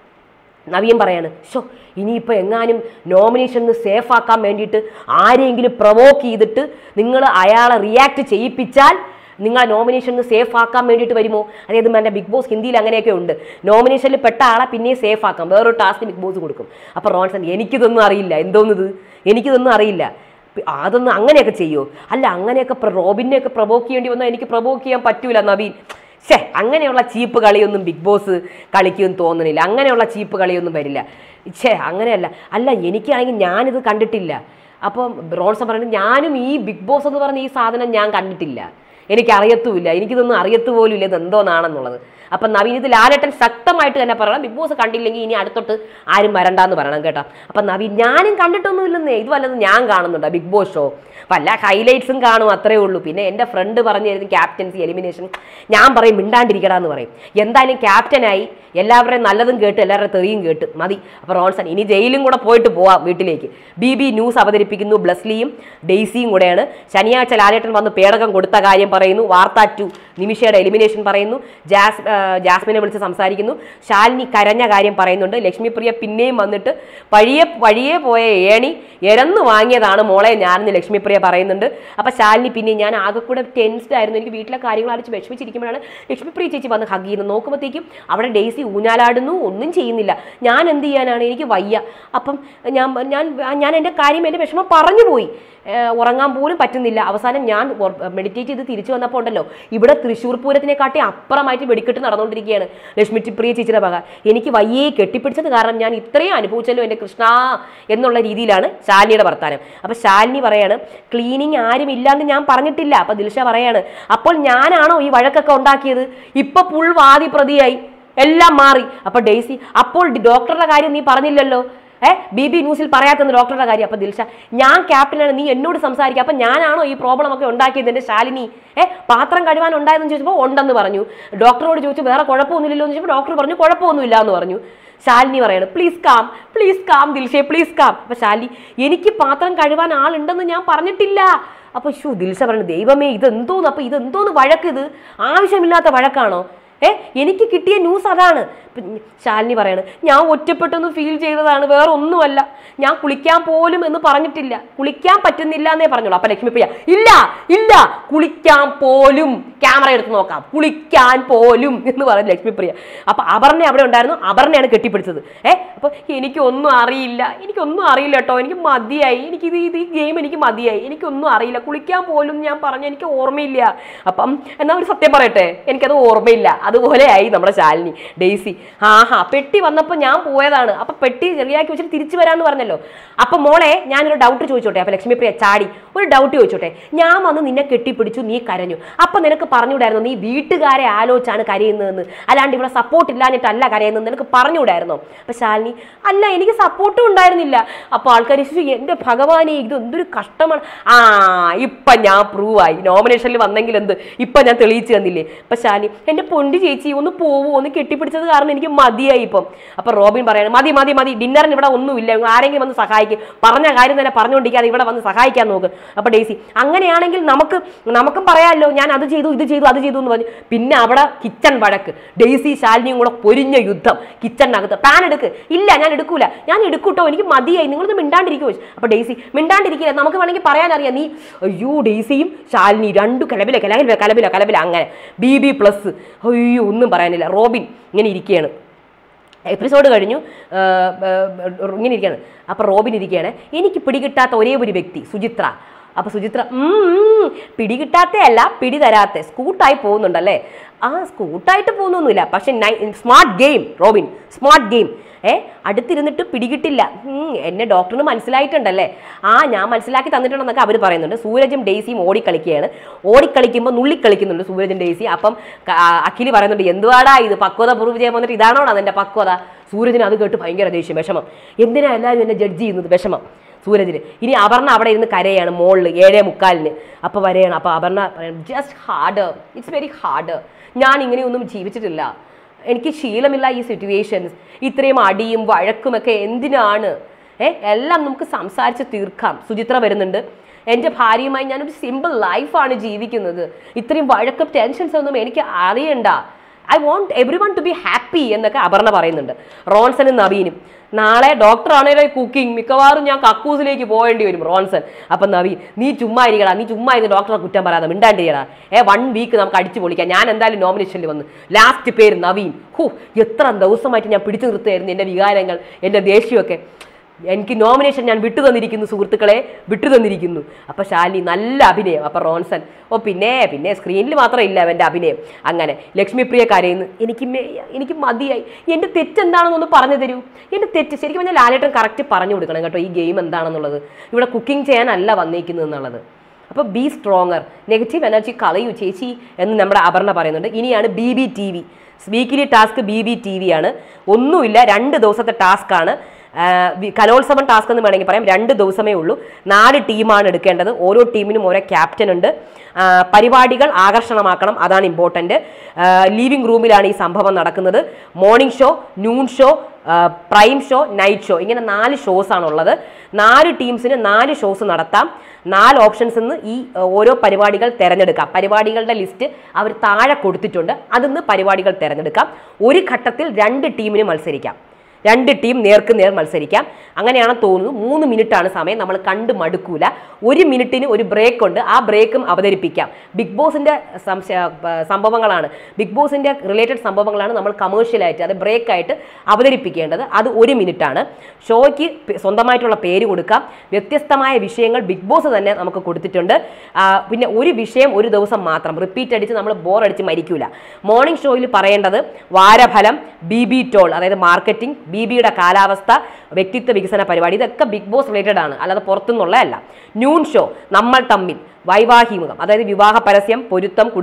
നവീൻ പറയാണ് ഷോ ഇനിയിപ്പോൾ എങ്ങാനും നോമിനേഷൻ സേഫ് ആക്കാൻ വേണ്ടിയിട്ട് ആരെങ്കിലും പ്രൊവോക്ക് ചെയ്തിട്ട് നിങ്ങൾ അയാളെ റിയാക്ട് ചെയ്യിപ്പിച്ചാൽ നിങ്ങൾ നോമിനേഷൻ സേഫ് ആക്കാൻ വേണ്ടിയിട്ട് വരുമോ അതായത് എൻ്റെ ബിഗ് ബോസ് ഹിന്ദിയിൽ അങ്ങനെയൊക്കെ ഉണ്ട് നോമിനേഷനിൽ പെട്ട ആളെ പിന്നെ സേഫ് ആക്കാം വേറൊരു ടാസ്ക് ബിഗ് ബോസ് കൊടുക്കും അപ്പോൾ റോൺസൺ എനിക്കിതൊന്നും അറിയില്ല എന്തോന്നിത് എനിക്കിതൊന്നും അറിയില്ല പി- അതൊന്നും അങ്ങനെയൊക്കെ ചെയ്യുമോ അല്ല അങ്ങനെയൊക്കെ പ്ര- റോബിനെയൊക്കെ പ്രൊവോക്ക് ചെയ്യേണ്ടി വന്നാൽ എനിക്ക് പ്രൊവോക്ക് ചെയ്യാൻ പറ്റൂല നവീൻ ഷേ അങ്ങനെയുള്ള ചീപ്പ് കളിയൊന്നും ബിഗ് ബോസ് കളിക്കുമെന്ന് തോന്നുന്നില്ല അങ്ങനെയുള്ള ചീപ്പ് കളിയൊന്നും വരില്ല ഛേ അങ്ങനെയല്ല അല്ല എനിക്കാണെങ്കിൽ ഞാനിത് കണ്ടിട്ടില്ല അപ്പം റോൺസൺ പറയുന്നത് ഞാനും ഈ ബിഗ് ബോസ് എന്ന് പറഞ്ഞ ഈ സാധനം ഞാൻ കണ്ടിട്ടില്ല എനിക്ക് അറിയത്തുമില്ല എനിക്കിതൊന്നും അറിയത്തു പോലും ഇല്ല ഇത് എന്തോന്നാണെന്നുള്ളത് അപ്പം നവീൻ ഇത് ലാലേട്ടൻ ശക്തമായിട്ട് തന്നെ പറയണം ബിഗ് ബോസ് കണ്ടില്ലെങ്കിൽ ഇനി അടുത്തോട്ട് ആരും വരണ്ടാന്ന് പറയണം കേട്ടോ അപ്പം നവീൻ ഞാനും കണ്ടിട്ടൊന്നുമില്ലെന്നേ ഇത് വല്ലതും ഞാൻ കാണുന്നുണ്ടോ ബിഗ് ബോസ് ഷോ വല്ല ഹൈലൈറ്റ്സും കാണും അത്രേ ഉള്ളൂ പിന്നെ എൻ്റെ ഫ്രണ്ട് പറഞ്ഞു തരുന്ന ക്യാപ്റ്റൻസി എലിമിനേഷൻ ഞാൻ പറയും മിണ്ടാണ്ടിരിക്കടാ എന്ന് പറയും എന്തായാലും ക്യാപ്റ്റനായി എല്ലാവരുടെയും നല്ലതും കേട്ട് എല്ലാവരുടെ തെറിയും കേട്ട് മതി അപ്പോൾ റോൺസൺ ഇനി ജയിലും കൂടെ പോയിട്ട് പോവാം വീട്ടിലേക്ക് ബി ബി ന്യൂസ് അവതരിപ്പിക്കുന്നു ബ്ലസ്ലിയും ഡെയ്സിയും കൂടെയാണ് ശനിയാഴ്ച ലാലേട്ടൻ വന്ന് പേടകം കൊടുത്ത കാര്യം പറയുന്നു വാർത്ത ടു നിമിഷയുടെ എലിമിനേഷൻ പറയുന്നു ജാസ് ആ, ജാസ്മിനെ വിളിച്ച് സംസാരിക്കുന്നു ശാലിനി കരഞ്ഞ കാര്യം പറയുന്നുണ്ട് ലക്ഷ്മിപ്രിയ പിന്നെയും വന്നിട്ട് വഴിയെ വഴിയെ പോയ ഏണി എരന്ന് വാങ്ങിയതാണ് മോളെ ഞാനെന്ന് ലക്ഷ്മിപ്രിയ പറയുന്നുണ്ട് അപ്പൊ ശാലിനി പിന്നെ ഞാൻ ആകെ കൂടെ ടെൻസ്ഡ് ആയിരുന്നു എനിക്ക് വീട്ടിലെ കാര്യങ്ങൾ അടിച്ച് വിഷമിച്ചിരിക്കുമ്പോഴാണ് ലക്ഷ്മിപ്രിയ ചേച്ചി വന്ന് ഹഗ് ചെയ്യുന്നത് നോക്കുമ്പോഴത്തേക്കും അവിടെ ഡെയ്സി ഊഞ്ഞാലാടുന്നു ഒന്നും ചെയ്യുന്നില്ല ഞാൻ എന്ത് ചെയ്യാനാണ് എനിക്ക് വയ്യ അപ്പം ഞാൻ ഞാൻ ഞാൻ എൻ്റെ കാര്യം എൻ്റെ വിഷമം പറഞ്ഞു പോയി ഏഹ് ഉറങ്ങാൻ പോലും പറ്റുന്നില്ല അവസാനം ഞാൻ മെഡിറ്റേറ്റ് ചെയ്ത് തിരിച്ചു വന്നപ്പോൾ ഉണ്ടല്ലോ ഇവിടെ തൃശ്ശൂർ പൂരത്തിനെക്കാട്ടി അപ്പുറമായിട്ട് വെടിക്കെട്ട് നടന്നുകൊണ്ടിരിക്കുകയാണ് ലക്ഷ്മി പ്രിയ ചേച്ചിയുടെ വക എനിക്ക് വയ്യേ കെട്ടിപ്പിടിച്ചത് കാരണം ഞാൻ ഇത്രയും അനുഭവിച്ചല്ലോ എൻ്റെ കൃഷ്ണ എന്നുള്ള രീതിയിലാണ് ശാലിനിയുടെ വർത്താനം അപ്പൊ ശാലിനി പറയാണ് ക്ലീനിങ് ആരും ഇല്ലാന്ന് ഞാൻ പറഞ്ഞിട്ടില്ല അപ്പൊ ദിൽഷ പറയാണ് അപ്പോൾ ഞാനാണോ ഈ വഴക്കൊക്കെ ഉണ്ടാക്കിയത് ഇപ്പൊ പുൾ വാദി പ്രതിയായി എല്ലാം മാറി അപ്പൊ ഡെയ്സി അപ്പോൾ ഡോക്ടറുടെ കാര്യം നീ പറഞ്ഞില്ലല്ലോ ഏ ബി ബി ന്യൂസിൽ പറയാത്തെന്ന് ഡോക്ടറുടെ കാര്യം അപ്പൊ ദിൽഷ ഞാൻ ക്യാപ്റ്റനാണ് നീ എന്നോട് സംസാരിക്കുക അപ്പൊ ഞാനാണോ ഈ പ്രോബ്ലം ഒക്കെ ഉണ്ടാക്കിയത് എന്റെ ശാലിനി ഏ പാത്രം കഴുകാൻ ഉണ്ടായതെന്ന് ചോദിച്ചപ്പോൾ ഉണ്ടെന്ന് പറഞ്ഞു ഡോക്ടറോട് ചോദിച്ചു വേറെ കുഴപ്പമൊന്നുമില്ലല്ലോ എന്ന് ചോദിച്ചപ്പോൾ ഡോക്ടർ പറഞ്ഞു കുഴപ്പമൊന്നുമില്ല എന്ന് പറഞ്ഞു ശാലിനി പറയാണ് പ്ലീസ് കാം പ്ലീസ് കാം ദിൽഷെ പ്ലീസ് കാം അപ്പൊ ശാലിനി എനിക്ക് പാത്രം കഴുകാൻ ആളുണ്ടെന്ന് ഞാൻ പറഞ്ഞിട്ടില്ല അപ്പൊ ഷു ദിൽഷ പറഞ്ഞു ദൈവമേ ഇതെന്തോന്ന് അപ്പൊ ഇതെന്തോന്ന് വഴക്ക് ഇത് ആവശ്യമില്ലാത്ത വഴക്കാണോ ഏ എനിക്ക് കിട്ടിയ ന്യൂസ് അതാണ് ഇപ്പൊ ശാലിനി പറയാണ് ഞാൻ ഒറ്റപ്പെട്ടൊന്ന് ഫീൽ ചെയ്തതാണ് വേറെ ഒന്നുമല്ല ഞാൻ കുളിക്കാൻ പോലും എന്ന് പറഞ്ഞിട്ടില്ല കുളിക്കാൻ പറ്റുന്നില്ല എന്നേ പറഞ്ഞോളൂ അപ്പൊ ലക്ഷ്മിപ്രിയ ഇല്ല ഇല്ല കുളിക്കാൻ പോലും ക്യാമറ എടുത്ത് നോക്കാം കുളിക്കാൻ പോലും എന്ന് പറഞ്ഞു ലക്ഷ്മിപ്രിയ അപ്പൊ അപർണ അവിടെ ഉണ്ടായിരുന്നു അപർണയാണ് കെട്ടിപ്പിടിച്ചത് ഏ അപ്പൊ എനിക്കൊന്നും അറിയില്ല എനിക്കൊന്നും അറിയില്ല കേട്ടോ എനിക്ക് മതിയായി എനിക്ക് ഇത് ഇത് ഈ ഗെയിം എനിക്ക് മതിയായി എനിക്കൊന്നും അറിയില്ല കുളിക്കാൻ പോലും ഞാൻ പറഞ്ഞു എനിക്ക് ഓർമ്മയില്ല അപ്പം എന്നാ ഒരു സത്യം പറയട്ടെ എനിക്കത് ഓർമ്മയില്ല അതുപോലെയായി നമ്മുടെ ശാലിനി ഡെയ്സി ആഹാ പെട്ടി വന്നപ്പോൾ ഞാൻ പോയതാണ് അപ്പൊ പെട്ടി ചെറിയാക്കി വെച്ചിട്ട് തിരിച്ചു വരാന്ന് പറഞ്ഞല്ലോ അപ്പൊ മോളെ ഞാനൊരു ഡൗട്ട് ചോദിച്ചോട്ടെ അപ്പൊ ലക്ഷ്മിപ്രിയ ചാടി ഒരു ഡൗട്ട് ചോദിച്ചോട്ടെ ഞാൻ വന്ന് നിന്നെ കെട്ടിപ്പിടിച്ചു നീ കരഞ്ഞു അപ്പൊ നിനക്ക് പറഞ്ഞുകൂടായിരുന്നു നീ വീട്ടുകാരെ ആലോചിച്ചാണ് കരയുന്നതെന്ന് അല്ലാണ്ട് ഇവിടെ സപ്പോർട്ട് ഇല്ലാഞ്ഞിട്ടല്ല കരയുന്നത് നിനക്ക് പറഞ്ഞുകൂടായിരുന്നോ അപ്പൊ ശാലിനി അല്ല എനിക്ക് സപ്പോർട്ടും ഉണ്ടായിരുന്നില്ല അപ്പൊ ആൾക്കാർ എന്റെ ഭഗവാനെ ഇത് എന്തൊരു കഷ്ടമാണ് ആ ഇപ്പൊ ഞാൻ പ്രൂവ് ആയി നോമിനേഷനിൽ വന്നെങ്കിൽ എന്ത് ഇപ്പൊ ഞാൻ തെളിയിച്ചു തന്നില്ലേ അപ്പൊ ശാലിനി എന്റെ പൊണ്ടി ചേച്ചി ഒന്ന് പോവോ ഒന്ന് കെട്ടിപ്പിടിച്ചത് കാരണം എനിക്ക് മതിയായി ഇപ്പം അപ്പൊ റോബിൻ പറയാണ് മതി മതി മതി ഡിന്നറിന് ഇവിടെ ഒന്നുമില്ല ആരെങ്കിലും വന്ന് സഹായിക്കും പറഞ്ഞ കാര്യം തന്നെ പറഞ്ഞുകൊണ്ടിരിക്കാതെ ഇവിടെ വന്ന് സഹായിക്കാൻ നോക്ക് അപ്പൊ ഡേസി അങ്ങനെയാണെങ്കിൽ നമുക്ക് നമുക്കും പറയാമല്ലോ ഞാൻ അത് ചെയ്തു ഇത് ചെയ്തു അത് ചെയ്തു എന്ന് പറഞ്ഞു പിന്നെ അവിടെ കിച്ചൺ വഴക്ക് ഡെയ്സി ശാലിനിയും കൂടെ പൊരിഞ്ഞ യുദ്ധം കിച്ചണിനകത്ത് പാൻ എടുക്ക് ഇല്ല ഞാൻ എടുക്കൂല ഞാൻ എടുക്കൂട്ടോ എനിക്ക് മതിയായി നിങ്ങളൊന്ന് മിണ്ടാണ്ടിരിക്കുമോ അപ്പൊ ഡെയ്സി മിണ്ടാണ്ടിരിക്കില്ല നമുക്ക് വേണമെങ്കിൽ പറയാനറിയാം നീ അയ്യോ ഡെയ്സിയും ശാലിനി രണ്ടു കലബില കലബില കലബില കലബില അങ്ങനെ ബി ബി പ്ലസ് അയ്യോ ഒന്നും പറയാനില്ല റോബിൻ ഇങ്ങനെ ഇരിക്കുകയാണ് എപ്പിസോഡ് കഴിഞ്ഞു ആ, ആ, ഇങ്ങനെ ഇരിക്കുകയാണ് അപ്പോൾ റോബിൻ ഇരിക്കുകയാണ് എനിക്ക് പിടികിട്ടാത്ത ഒരേ ഒരു വ്യക്തി സുചിത്ര അപ്പോൾ സുചിത്ര "ഉം, ഉം, പിടികിട്ടാത്തയല്ല പിടി തരാത്ത സ്കൂട്ടായി പോകുന്നുണ്ടല്ലേ ആ സ്കൂട്ടായിട്ട് പോകുന്നൊന്നുമില്ല പക്ഷെ smart game Robin smart game ഏ അടുത്തിരുന്നിട്ട് പിടികിട്ടില്ല ഉം, എന്നെ ഡോക്ടറിന് മനസ്സിലായിട്ടുണ്ടല്ലേ ആ ഞാൻ മനസ്സിലാക്കി തന്നിട്ടുണ്ടെന്നൊക്കെ അവർ പറയുന്നുണ്ട് സൂരജും ഡെയ്സിയും ഓടിക്കളിക്കുകയാണ് ഓടിക്കളിക്കുമ്പോൾ നുള്ളിക്കളിക്കുന്നുണ്ട് സൂരജും ഡെയ്സി അപ്പം ക- ആ, അഖില് പറയുന്നുണ്ട് എന്തുവാടാ ഇത് പക്വത പ്രൂവ് ചെയ്യാൻ വന്നിട്ട് ഇതാണോ അതിൻ്റെ പക്വത സൂരജിന് അത് കേട്ട് ഭയങ്കര ദേഷ്യം വിഷമം എന്തിനാ എല്ലാവരും എന്നെ ജഡ്ജ് ചെയ്യുന്നത് വിഷമം സൂരജിന് ഇനി അപർണ അവിടെ ഇരുന്ന് കരയാണ് മോളിൽ ഏഴേ മുക്കാലിന് അപ്പോൾ വരെയാണ് അപ്പോൾ Aparna just hard it's very hard ഞാൻ ഇങ്ങനെയൊന്നും ജീവിച്ചിട്ടില്ല എനിക്ക് ശീലമില്ല ഈ സിറ്റുവേഷൻസ് ഇത്രയും അടിയും വഴക്കുമൊക്കെ എന്തിനാണ് ഏ എല്ലാം നമുക്ക് സംസാരിച്ച് തീർക്കാം സുചിത്ര വരുന്നുണ്ട് എൻ്റെ ഭാര്യയുമായി ഞാനൊരു സിമ്പിൾ ലൈഫാണ് ജീവിക്കുന്നത് ഇത്രയും വഴക്കും ടെൻഷൻസ് ഒന്നും എനിക്ക് അറിയണ്ട I want everyone to be happy എന്നൊക്കെ അപർണ പറയുന്നുണ്ട് റോൺസനും നവീനും നാളെ ഡോക്ടർ ആണേലോ കുക്കിംഗ് മിക്കവാറും ഞാൻ കക്കൂസിലേക്ക് പോകേണ്ടി വരും റോൺസൺ അപ്പം നവീൻ നീ ചുമ്മാ ഇരിക്കടാ നീ ചുമ്മാ ഇരുന്ന് ഡോക്ടറെ കുറ്റം പറയാതെ മിണ്ടാണ്ടിരിക്കടാ ഏ വൺ വീക്ക് നമുക്ക് അടിച്ചു പൊളിക്കാം ഞാൻ എന്തായാലും നോമിനേഷനിൽ വന്ന് ലാസ്റ്റ് പേര് നവീൻ ഹൂ എത്ര ദിവസമായിട്ട് ഞാൻ പിടിച്ചു നിർത്തുമായിരുന്നു എൻ്റെ വികാരങ്ങൾ എൻ്റെ ദേഷ്യമൊക്കെ എനിക്ക് നോമിനേഷൻ ഞാൻ വിട്ടു തന്നിരിക്കുന്നു സുഹൃത്തുക്കളെ വിട്ടു തന്നിരിക്കുന്നു അപ്പൊ ശാലിനി നല്ല അഭിനയം അപ്പൊ റോൺസൺ ഓ പിന്നെ പിന്നെ സ്ക്രീനിൽ മാത്രം ഇല്ല അവൻ്റെ അഭിനയം അങ്ങനെ ലക്ഷ്മിപ്രിയ കരയുന്നു എനിക്ക് മേ- എനിക്ക് മതിയായി എൻ്റെ തെറ്റ് എന്താണെന്നൊന്ന് പറഞ്ഞു തരൂ എൻ്റെ തെറ്റ് ശരിക്കും പറഞ്ഞാൽ ലാലേട്ടൻ കറക്റ്റ് പറഞ്ഞു കൊടുക്കണം കേട്ടോ ഈ ഗെയിം എന്താണെന്നുള്ളത് ഇവിടെ കുക്കിംഗ് ചെയ്യാനല്ല വന്നേക്കുന്നത് എന്നുള്ളത് അപ്പോൾ ബി സ്ട്രോങ്ങർ നെഗറ്റീവ് എനർജി കളയൂ ചേച്ചി എന്ന് നമ്മുടെ അപർണ പറയുന്നുണ്ട് ഇനിയാണ് B B T V weekly task B B T V ആണ് ഒന്നുമില്ല രണ്ട് ദിവസത്തെ ടാസ്ക് ആണ് ആ, വി- കലോത്സവം ടാസ്ക് എന്ന് വേണമെങ്കിൽ പറയാം രണ്ട് ദിവസമേ ഉള്ളൂ നാല് ടീമാണ് എടുക്കേണ്ടത് ഓരോ ടീമിനും ഓരോ ക്യാപ്റ്റൻ ഉണ്ട് ആ, പരിപാടികൾ ആകർഷണമാക്കണം അതാണ് ഇമ്പോർട്ടൻറ്റ് ലീവിംഗ് റൂമിലാണ് ഈ സംഭവം നടക്കുന്നത് morning show noon show prime show night show ഇങ്ങനെ നാല് ഷോസ് ആണുള്ളത് നാല് ടീംസിന് നാല് ഷോസ് നടത്താം നാല് ഓപ്ഷൻസ് നിന്ന് ഈ ആ, ഓരോ പരിപാടികൾ തിരഞ്ഞെടുക്കാം പരിപാടികളുടെ ലിസ്റ്റ് അവർ താഴെ കൊടുത്തിട്ടുണ്ട് അതിന്ന് പരിപാടികൾ തിരഞ്ഞെടുക്കാം ഒരു ഘട്ടത്തിൽ രണ്ട് ടീമിന് മത്സരിക്കാം രണ്ട് ടീം നേർക്ക് നേർ മത്സരിക്കാം അങ്ങനെയാണെന്ന് തോന്നുന്നു മൂന്ന് മിനിറ്റ് ആണ് സമയം നമ്മൾ കണ്ട് മടുക്കൂല ഒരു മിനിറ്റിന് ഒരു ബ്രേക്ക് ഉണ്ട് ആ ബ്രേക്കും അവതരിപ്പിക്കാം ബിഗ് ബോസിന്റെ സംശയ പ- സംഭവങ്ങളാണ് ബിഗ് ബോസിന്റെ റിലേറ്റഡ് സംഭവങ്ങളാണ് നമ്മൾ കമേഴ്ഷ്യലായിട്ട് അത് ബ്രേക്ക് ആയിട്ട് അവതരിപ്പിക്കേണ്ടത് അത് ഒരു മിനിറ്റ് ആണ് ഷോയ്ക്ക് പ് സ്വന്തമായിട്ടുള്ള പേര് കൊടുക്കാം വ്യത്യസ്തമായ വിഷയങ്ങൾ ബിഗ് ബോസ് തന്നെ നമുക്ക് കൊടുത്തിട്ടുണ്ട് ആ, പിന്നെ ഒരു വിഷയം ഒരു ദിവസം മാത്രം റിപ്പീറ്റ് അടിച്ച് നമ്മൾ ബോർ അടിച്ച് മരിക്കൂല മോർണിംഗ് ഷോയിൽ പറയേണ്ടത് വാരഫലം ബി ബി ടോൾ അതായത് മാർക്കറ്റിംഗ് ബി ബിയുടെ കാലാവസ്ഥ വ്യക്തിത്വ വികസന പരിപാടി ഇതൊക്കെ ബിഗ് ബോസ് റിലേറ്റഡ് ആണ് അല്ലാതെ പുറത്തുനിന്നുള്ളതല്ല ന്യൂൺ ഷോ നമ്മൾ തമ്മിൽ വൈവാഹിമുഖം അതായത് വിവാഹ പരസ്യം പൊരുത്തം കുടുംബ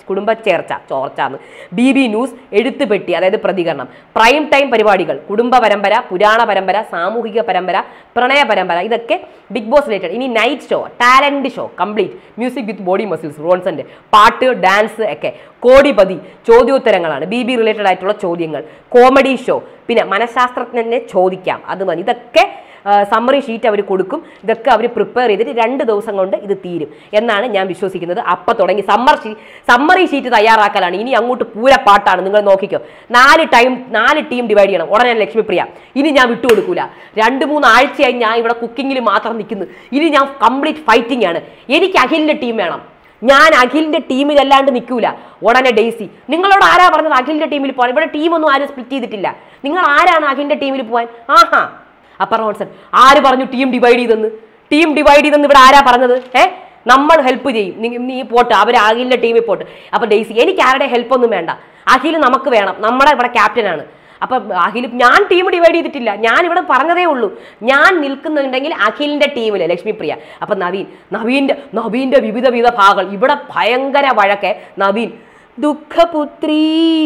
കുടുംബ ചേർച്ച ചോർച്ചാന്ന് ബി ബി ന്യൂസ് എഴുത്തുപെട്ടി അതായത് പ്രതികരണം പ്രൈം ടൈം പരിപാടികൾ കുടുംബ പരമ്പര പുരാണ പരമ്പര സാമൂഹിക പരമ്പര പ്രണയ പരമ്പര ഇതൊക്കെ ബിഗ് ബോസ് റിലേറ്റഡ് ഇനി night show talent show complete music with body muscles റോൺസന്റെ പാട്ട് ഡാൻസ് ഒക്കെ കോടിപതി ചോദ്യോത്തരങ്ങളാണ് ബി ബി റിലേറ്റഡ് ആയിട്ടുള്ള ചോദ്യങ്ങൾ കോമഡി ഷോ പിന്നെ മനഃശാസ്ത്രജ്ഞനെ ചോദിക്കാം അത് മതി ഇതൊക്കെ സമ്മറി ഷീറ്റ് അവർ കൊടുക്കും ഇതൊക്കെ അവർ പ്രിപ്പയർ ചെയ്തിട്ട് രണ്ട് ദിവസം കൊണ്ട് ഇത് തീരും എന്നാണ് ഞാൻ വിശ്വസിക്കുന്നത് അപ്പം തുടങ്ങി സമ്മർ ഷീ സമ്മറി ഷീറ്റ് തയ്യാറാക്കലാണ് ഇനി അങ്ങോട്ട് പൂര പാട്ടാണ് നിങ്ങൾ നോക്കിക്കോ നാല് ടൈം നാല് ടീം ഡിവൈഡ് ചെയ്യണം ഉടനെ ലക്ഷ്മിപ്രിയ ഇനി ഞാൻ വിട്ടുകൊടുക്കൂല രണ്ട് മൂന്ന് ആഴ്ചയായി ഞാൻ ഇവിടെ കുക്കിങ്ങിൽ മാത്രം നിൽക്കുന്നു ഇനി ഞാൻ കംപ്ലീറ്റ് ഫൈറ്റിംഗ് ആണ് എനിക്ക് അഖിലിന്റെ ടീം വേണം ഞാൻ അഖിലിന്റെ ടീമിലല്ലാണ്ട് നിൽക്കൂല ഉടനെ ഡെയ്സി നിങ്ങളോട് ആരാ പറഞ്ഞത് അഖിലിന്റെ ടീമിൽ പോകാൻ ഇവിടെ ടീമൊന്നും ആരും സ്പ്ലിറ്റ് ചെയ്തിട്ടില്ല നിങ്ങൾ ആരാണ് അഖിലിന്റെ ടീമിൽ പോകാൻ ആഹാ അപ്പർ റോൺസൺ ആര് പറഞ്ഞു ടീം ഡിവൈഡ് ചെയ്തെന്ന് ടീം ഡിവൈഡ് ചെയ്തെന്ന് ഇവിടെ ആരാ പറഞ്ഞത് ഏ നമ്മൾ ഹെൽപ്പ് ചെയ്യും നീ നീ പോട്ട് അവർ അഖിലിന്റെ ടീമിൽ പോട്ട് അപ്പൊ ഡെയ്സി എനിക്ക് ആരുടെ ഹെൽപ്പ് ഒന്നും വേണ്ട അഖിൽ നമുക്ക് വേണം നമ്മുടെ ഇവിടെ ക്യാപ്റ്റനാണ് അപ്പൊ അഖിൽ ഞാൻ ടീം ഡിവൈഡ് ചെയ്തിട്ടില്ല ഞാൻ ഇവിടെ പറഞ്ഞതേ ഉള്ളൂ ഞാൻ നിൽക്കുന്നുണ്ടെങ്കിൽ അഖിലിന്റെ ടീമില് ലക്ഷ്മിപ്രിയ അപ്പൊ നവീൻ നവീന്റെ നവീന്റെ വിവിധ വിവിധ ഭാഗങ്ങൾ ഇവിടെ ഭയങ്കര വഴക്കെ നവീൻ ദുഃഖപുത്രീ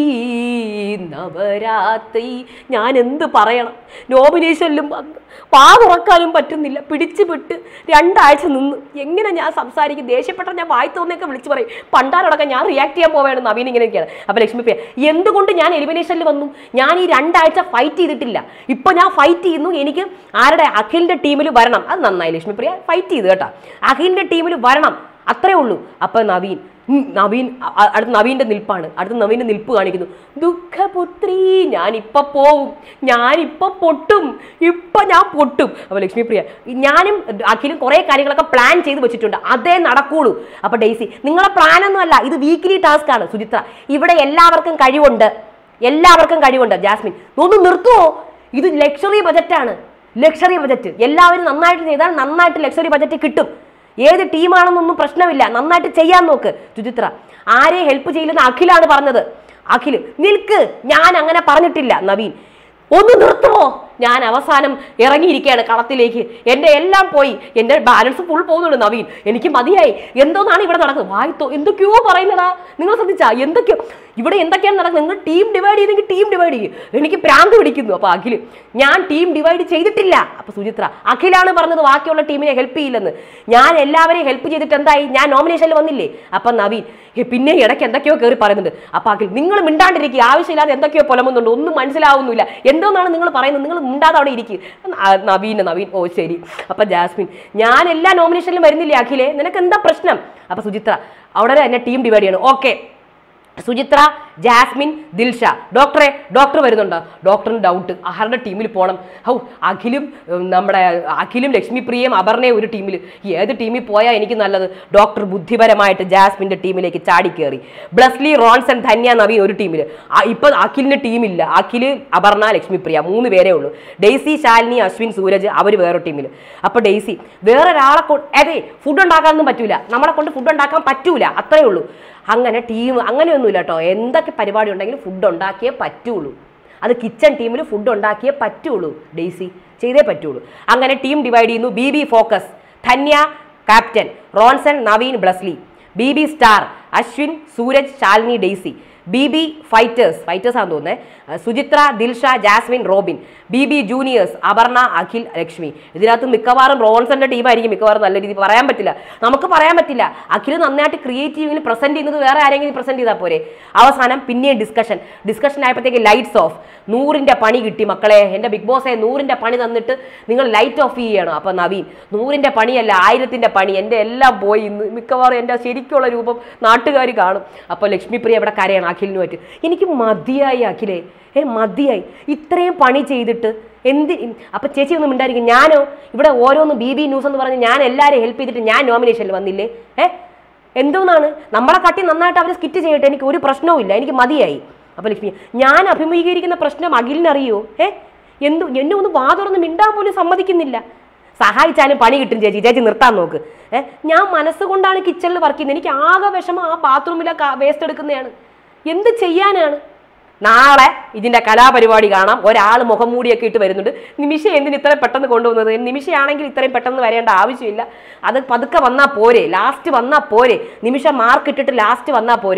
നവരാത്രി ഞാൻ എന്ത് പറയണം നോമിനേഷനിലും വന്ന് വാ തുറക്കാനും പറ്റുന്നില്ല പിടിച്ചു വിട്ട് രണ്ടാഴ്ച നിന്ന് എങ്ങനെ ഞാൻ സംസാരിക്കും ദേഷ്യപ്പെട്ട ഞാൻ വായി തോന്നിയൊക്കെ വിളിച്ചു പറയും പണ്ടാരോടൊക്കെ ഞാൻ റിയാക്ട് ചെയ്യാൻ പോവുകയാണ് നവീൻ ഇങ്ങനെയൊക്കെയാണ് അപ്പൊ ലക്ഷ്മി പ്രിയ എന്തുകൊണ്ട് ഞാൻ എലിമിനേഷനിൽ വന്നു ഞാൻ ഈ രണ്ടാഴ്ച ഫൈറ്റ് ചെയ്തിട്ടില്ല ഇപ്പൊ ഞാൻ ഫൈറ്റ് ചെയ്യുന്നു എനിക്ക് ആരുടെ അഖിലിന്റെ ടീമിൽ വരണം അത് നന്നായി ലക്ഷ്മി പ്രിയ ഫൈറ്റ് ചെയ്തു കേട്ടോ അഖിലിന്റെ ടീമിൽ വരണം അത്രേ ഉള്ളൂ അപ്പൊ നവീൻ ഉം, നവീൻ അ- അ- അടുത്ത നവീന്റെ നിൽപ്പാണ് അടുത്ത നവീന്റെ നിൽപ്പ് കാണിക്കുന്നു ദുഃഖപുത്രി ഞാൻ ഇപ്പൊ പോവും ഞാൻ ഇപ്പൊ പൊട്ടും ഇപ്പൊ ഞാൻ പൊട്ടും അപ്പൊ ലക്ഷ്മിപ്രിയ ഞാനും അഖിലും കുറെ കാര്യങ്ങളൊക്കെ പ്ലാൻ ചെയ്ത് വെച്ചിട്ടുണ്ട് അതേ നടക്കുള്ളൂ അപ്പൊ ഡെയ്സി നിങ്ങളെ പ്ലാൻ ഒന്നും അല്ല ഇത് വീക്കിലി ടാസ്ക് ആണ് സുചിത്ര ഇവിടെ എല്ലാവർക്കും കഴിവുണ്ട് എല്ലാവർക്കും കഴിവുണ്ട് ജാസ്മിൻ ഒന്ന് നിർത്തുവോ ഇത് ലക്ഷറി ബജറ്റാണ് ലക്ഷറി ബജറ്റ് എല്ലാവരും നന്നായിട്ട് ചെയ്താൽ നന്നായിട്ട് ലക്ഷറി ബജറ്റ് കിട്ടും ഏത് ടീമാണെന്നൊന്നും പ്രശ്നമില്ല നന്നായിട്ട് ചെയ്യാൻ നോക്ക് ചുചിത്ര ആരെ ഹെൽപ്പ് ചെയ്യില്ലെന്ന് അഖിലാണ് പറഞ്ഞത് അഖില് നിൽക്ക് ഞാൻ അങ്ങനെ പറഞ്ഞിട്ടില്ല നവീൻ ഒന്ന് നിർത്തുമോ ഞാൻ അവസാനം ഇറങ്ങിയിരിക്കുകയാണ് കളത്തിലേക്ക് എൻ്റെ എല്ലാം പോയി എൻ്റെ ബാലൻസ് ഫുൾ പോകുന്നുണ്ട് നവീൻ എനിക്ക് മതിയായി എന്തോന്നാണ് ഇവിടെ നടക്കുന്നത് വായിത്തോ എന്തൊക്കെയോ പറയുന്നതാ നിങ്ങൾ ശ്രദ്ധിച്ചാ എന്തൊക്കെയോ ഇവിടെ എന്തൊക്കെയാണ് നടക്കുന്നത് നിങ്ങൾ ടീം ഡിവൈഡ് ചെയ്തെങ്കിൽ ടീം ഡിവൈഡ് ചെയ്യും എനിക്ക് പ്രാന്ത് പിടിക്കുന്നു അപ്പൊ അഖില് ഞാൻ ടീം ഡിവൈഡ് ചെയ്തിട്ടില്ല അപ്പൊ സുചിത്ര അഖിലാണ് പറഞ്ഞത് ബാക്കിയുള്ള ടീമിനെ ഹെൽപ്പ് ചെയ്യില്ലെന്ന് ഞാൻ എല്ലാവരെയും ഹെൽപ്പ് ചെയ്തിട്ട് എന്തായി ഞാൻ നോമിനേഷനിൽ വന്നില്ലേ അപ്പൊ നവീൻ "ഹേ, പിന്നെ ഇടയ്ക്ക് എന്തൊക്കെയോ കയറി പറയുന്നുണ്ട് അപ്പൊ അഖിൽ നിങ്ങൾ മിണ്ടാണ്ടിരിക്കുക ആവശ്യമില്ലാതെ എന്തൊക്കെയോ പുലമുന്നുണ്ട് ഒന്നും മനസ്സിലാവുന്നില്ല എന്തോന്നാണ് നിങ്ങൾ പറയുന്നത് നിങ്ങൾ മിണ്ടാതെ അവിടെ ഇരിക്കുക നവീൻ നവീൻ ഓ ശരി അപ്പൊ ജാസ്മിൻ ഞാൻ എല്ലാ നോമിനേഷനിലും വരുന്നില്ലേ അഖിലെ നിനക്ക് എന്താ പ്രശ്നം അപ്പൊ സുചിത്ര അവിടെ തന്നെ ടീം ഡിവൈഡ് ചെയ്യണം ഓക്കെ സുചിത്ര ജാസ്മിൻ ദിൽഷ ഡോക്ടറെ ഡോക്ടർ വരുന്നുണ്ടോ ഡോക്ടറിന് ഡൗട്ട് ആരുടെ ടീമിൽ പോകണം ഹൗ അഖിലും ഉം, നമ്മുടെ അഖിലും ലക്ഷ്മിപ്രിയയും അപർണയും ഒരു ടീമിൽ ഏത് ടീമിൽ പോയാൽ എനിക്ക് നല്ലത് ഡോക്ടർ ബുദ്ധിപരമായിട്ട് ജാസ്മിന്റെ ടീമിലേക്ക് ചാടിക്കേറി ബ്ലസ്ലി റോൺസൺ ധന്യ നവീൻ ഒരു ടീമിൽ ഇപ്പൊ അഖിലിന് ടീമില്ല അഖില് അപർണ ലക്ഷ്മിപ്രിയ മൂന്ന് പേരേ ഉള്ളൂ ഡെയ്സി ശാലിനി അശ്വിൻ സൂരജ് അവർ വേറെ ടീമിൽ അപ്പൊ ഡെയ്സി വേറെ ഒരാളെ കൊണ്ട് അതെ ഫുഡ് ഉണ്ടാക്കാനൊന്നും പറ്റൂല നമ്മളെ കൊണ്ട് ഫുഡ് ഉണ്ടാക്കാൻ പറ്റൂല അത്രേ ഉള്ളൂ അങ്ങനെ ടീം അങ്ങനെയൊന്നുമില്ല കേട്ടോ എന്തൊക്കെ പരിപാടി ഉണ്ടെങ്കിലും ഫുഡ് ഉണ്ടാക്കിയേ പറ്റുള്ളൂ അത് കിച്ചൺ ടീമിൽ ഫുഡ് ഉണ്ടാക്കിയേ പറ്റുള്ളൂ ഡെയ്സി ചെയ്തേ പറ്റുള്ളൂ അങ്ങനെ ടീം ഡിവൈഡ് ചെയ്യുന്നു B B focus Dhanya captain Ronson Naveen Blesslee B B star Ashwin Sooraj Shalini Daisy B B fighters fighters ആണെന്ന് തോന്നുന്നത് Suchitra Dilsha Jasmine Robin B B juniors Aparna Akhil Lakshmi ഇതിനകത്ത് മിക്കവാറും റോൺസന്റെ ടീമായിരിക്കും മിക്കവാറും നല്ല രീതിയിൽ പറയാൻ പറ്റില്ല നമുക്ക് പറയാൻ പറ്റില്ല അഖിൽ നന്നായിട്ട് ക്രിയേറ്റീവിന് പ്രസന്റ് ചെയ്യുന്നത് വേറെ ആരെങ്കിലും പ്രസന്റ് ചെയ്താൽ പോരെ അവസാനം പിന്നെയും ഡിസ്കഷൻ ഡിസ്കഷൻ ആയപ്പോഴത്തേക്ക് ലൈറ്റ്സ് ഓഫ് നൂറിന്റെ പണി കിട്ടി മക്കളെ എന്റെ ബിഗ് ബോസെ നൂറിന്റെ പണി തന്നിട്ട് നിങ്ങൾ ലൈറ്റ് ഓഫ് ചെയ്യണം അപ്പൊ നവീൻ നൂറിന്റെ പണിയല്ല ആയിരത്തിന്റെ പണി എന്റെ എല്ലാം പോയി ഇന്ന് മിക്കവാറും എന്റെ ശരിക്കുള്ള രൂപം നാട്ടുകാർ കാണും അപ്പൊ ലക്ഷ്മിപ്രിയ ഇവിടെ കരയണം അഖിലിന് പറ്റി എനിക്ക് മതിയായി അഖിലേ ഏ മതിയായി ഇത്രയും പണി ചെയ്തിട്ട് എന്ത് അപ്പൊ ചേച്ചി ഒന്നും ഉണ്ടായിരിക്കും ഞാനോ ഇവിടെ ഓരോന്ന് ബി ബി ന്യൂസ് എന്ന് പറഞ്ഞ് ഞാൻ എല്ലാവരെയും ഹെൽപ്പ് ചെയ്തിട്ട് ഞാൻ നോമിനേഷനിൽ വന്നില്ലേ ഏ എന്തോന്നാണ് നമ്മളെ കാട്ടി നന്നായിട്ട് അവർ സ്കിറ്റ് ചെയ്യട്ടെ എനിക്ക് ഒരു പ്രശ്നവും ഇല്ല എനിക്ക് മതിയായി അപ്പൊ ലക്ഷ്മി ഞാൻ അഭിമുഖീകരിക്കുന്ന പ്രശ്നം അഖിലിനറിയോ ഏ എന്തു എന്നെ ഒന്ന് വാ തുറന്ന് മിണ്ടാൻ പോലും സമ്മതിക്കുന്നില്ല സഹായിച്ചാലും പണി കിട്ടും ചേച്ചി ചേച്ചി നിർത്താൻ നോക്ക് ഏ ഞാൻ മനസ്സുകൊണ്ടാണ് കിച്ചണിൽ വർക്ക് ചെയ്യുന്നത് എനിക്ക് ആകെ വിഷമം ആ ബാത്റൂമിലെ വേസ്റ്റ് എടുക്കുന്നതാണ് എന്ത് ചെയ്യാനാണ് നാളെ ഇതിന്റെ കലാപരിപാടി കാണാം ഒരാൾ മുഖം മൂടിയൊക്കെ ഇട്ട് വരുന്നുണ്ട് നിമിഷ എന്തിന് ഇത്ര പെട്ടെന്ന് കൊണ്ടുവന്നത് നിമിഷയാണെങ്കിൽ ഇത്രയും പെട്ടെന്ന് വരേണ്ട ആവശ്യമില്ല അത് പതുക്കെ വന്നാൽ പോരെ ലാസ്റ്റ് വന്നാൽ പോരെ നിമിഷ മാർക്ക് ഇട്ടിട്ട് ലാസ്റ്റ് വന്നാൽ പോരെ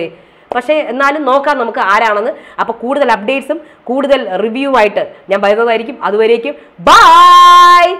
പക്ഷേ എന്നാലും നോക്കാം നമുക്ക് ആരാണെന്ന് അപ്പൊ കൂടുതൽ അപ്ഡേറ്റ്സും കൂടുതൽ റിവ്യൂ ആയിട്ട് ഞാൻ വരുന്നതായിരിക്കും അതുവരേക്കും ബൈ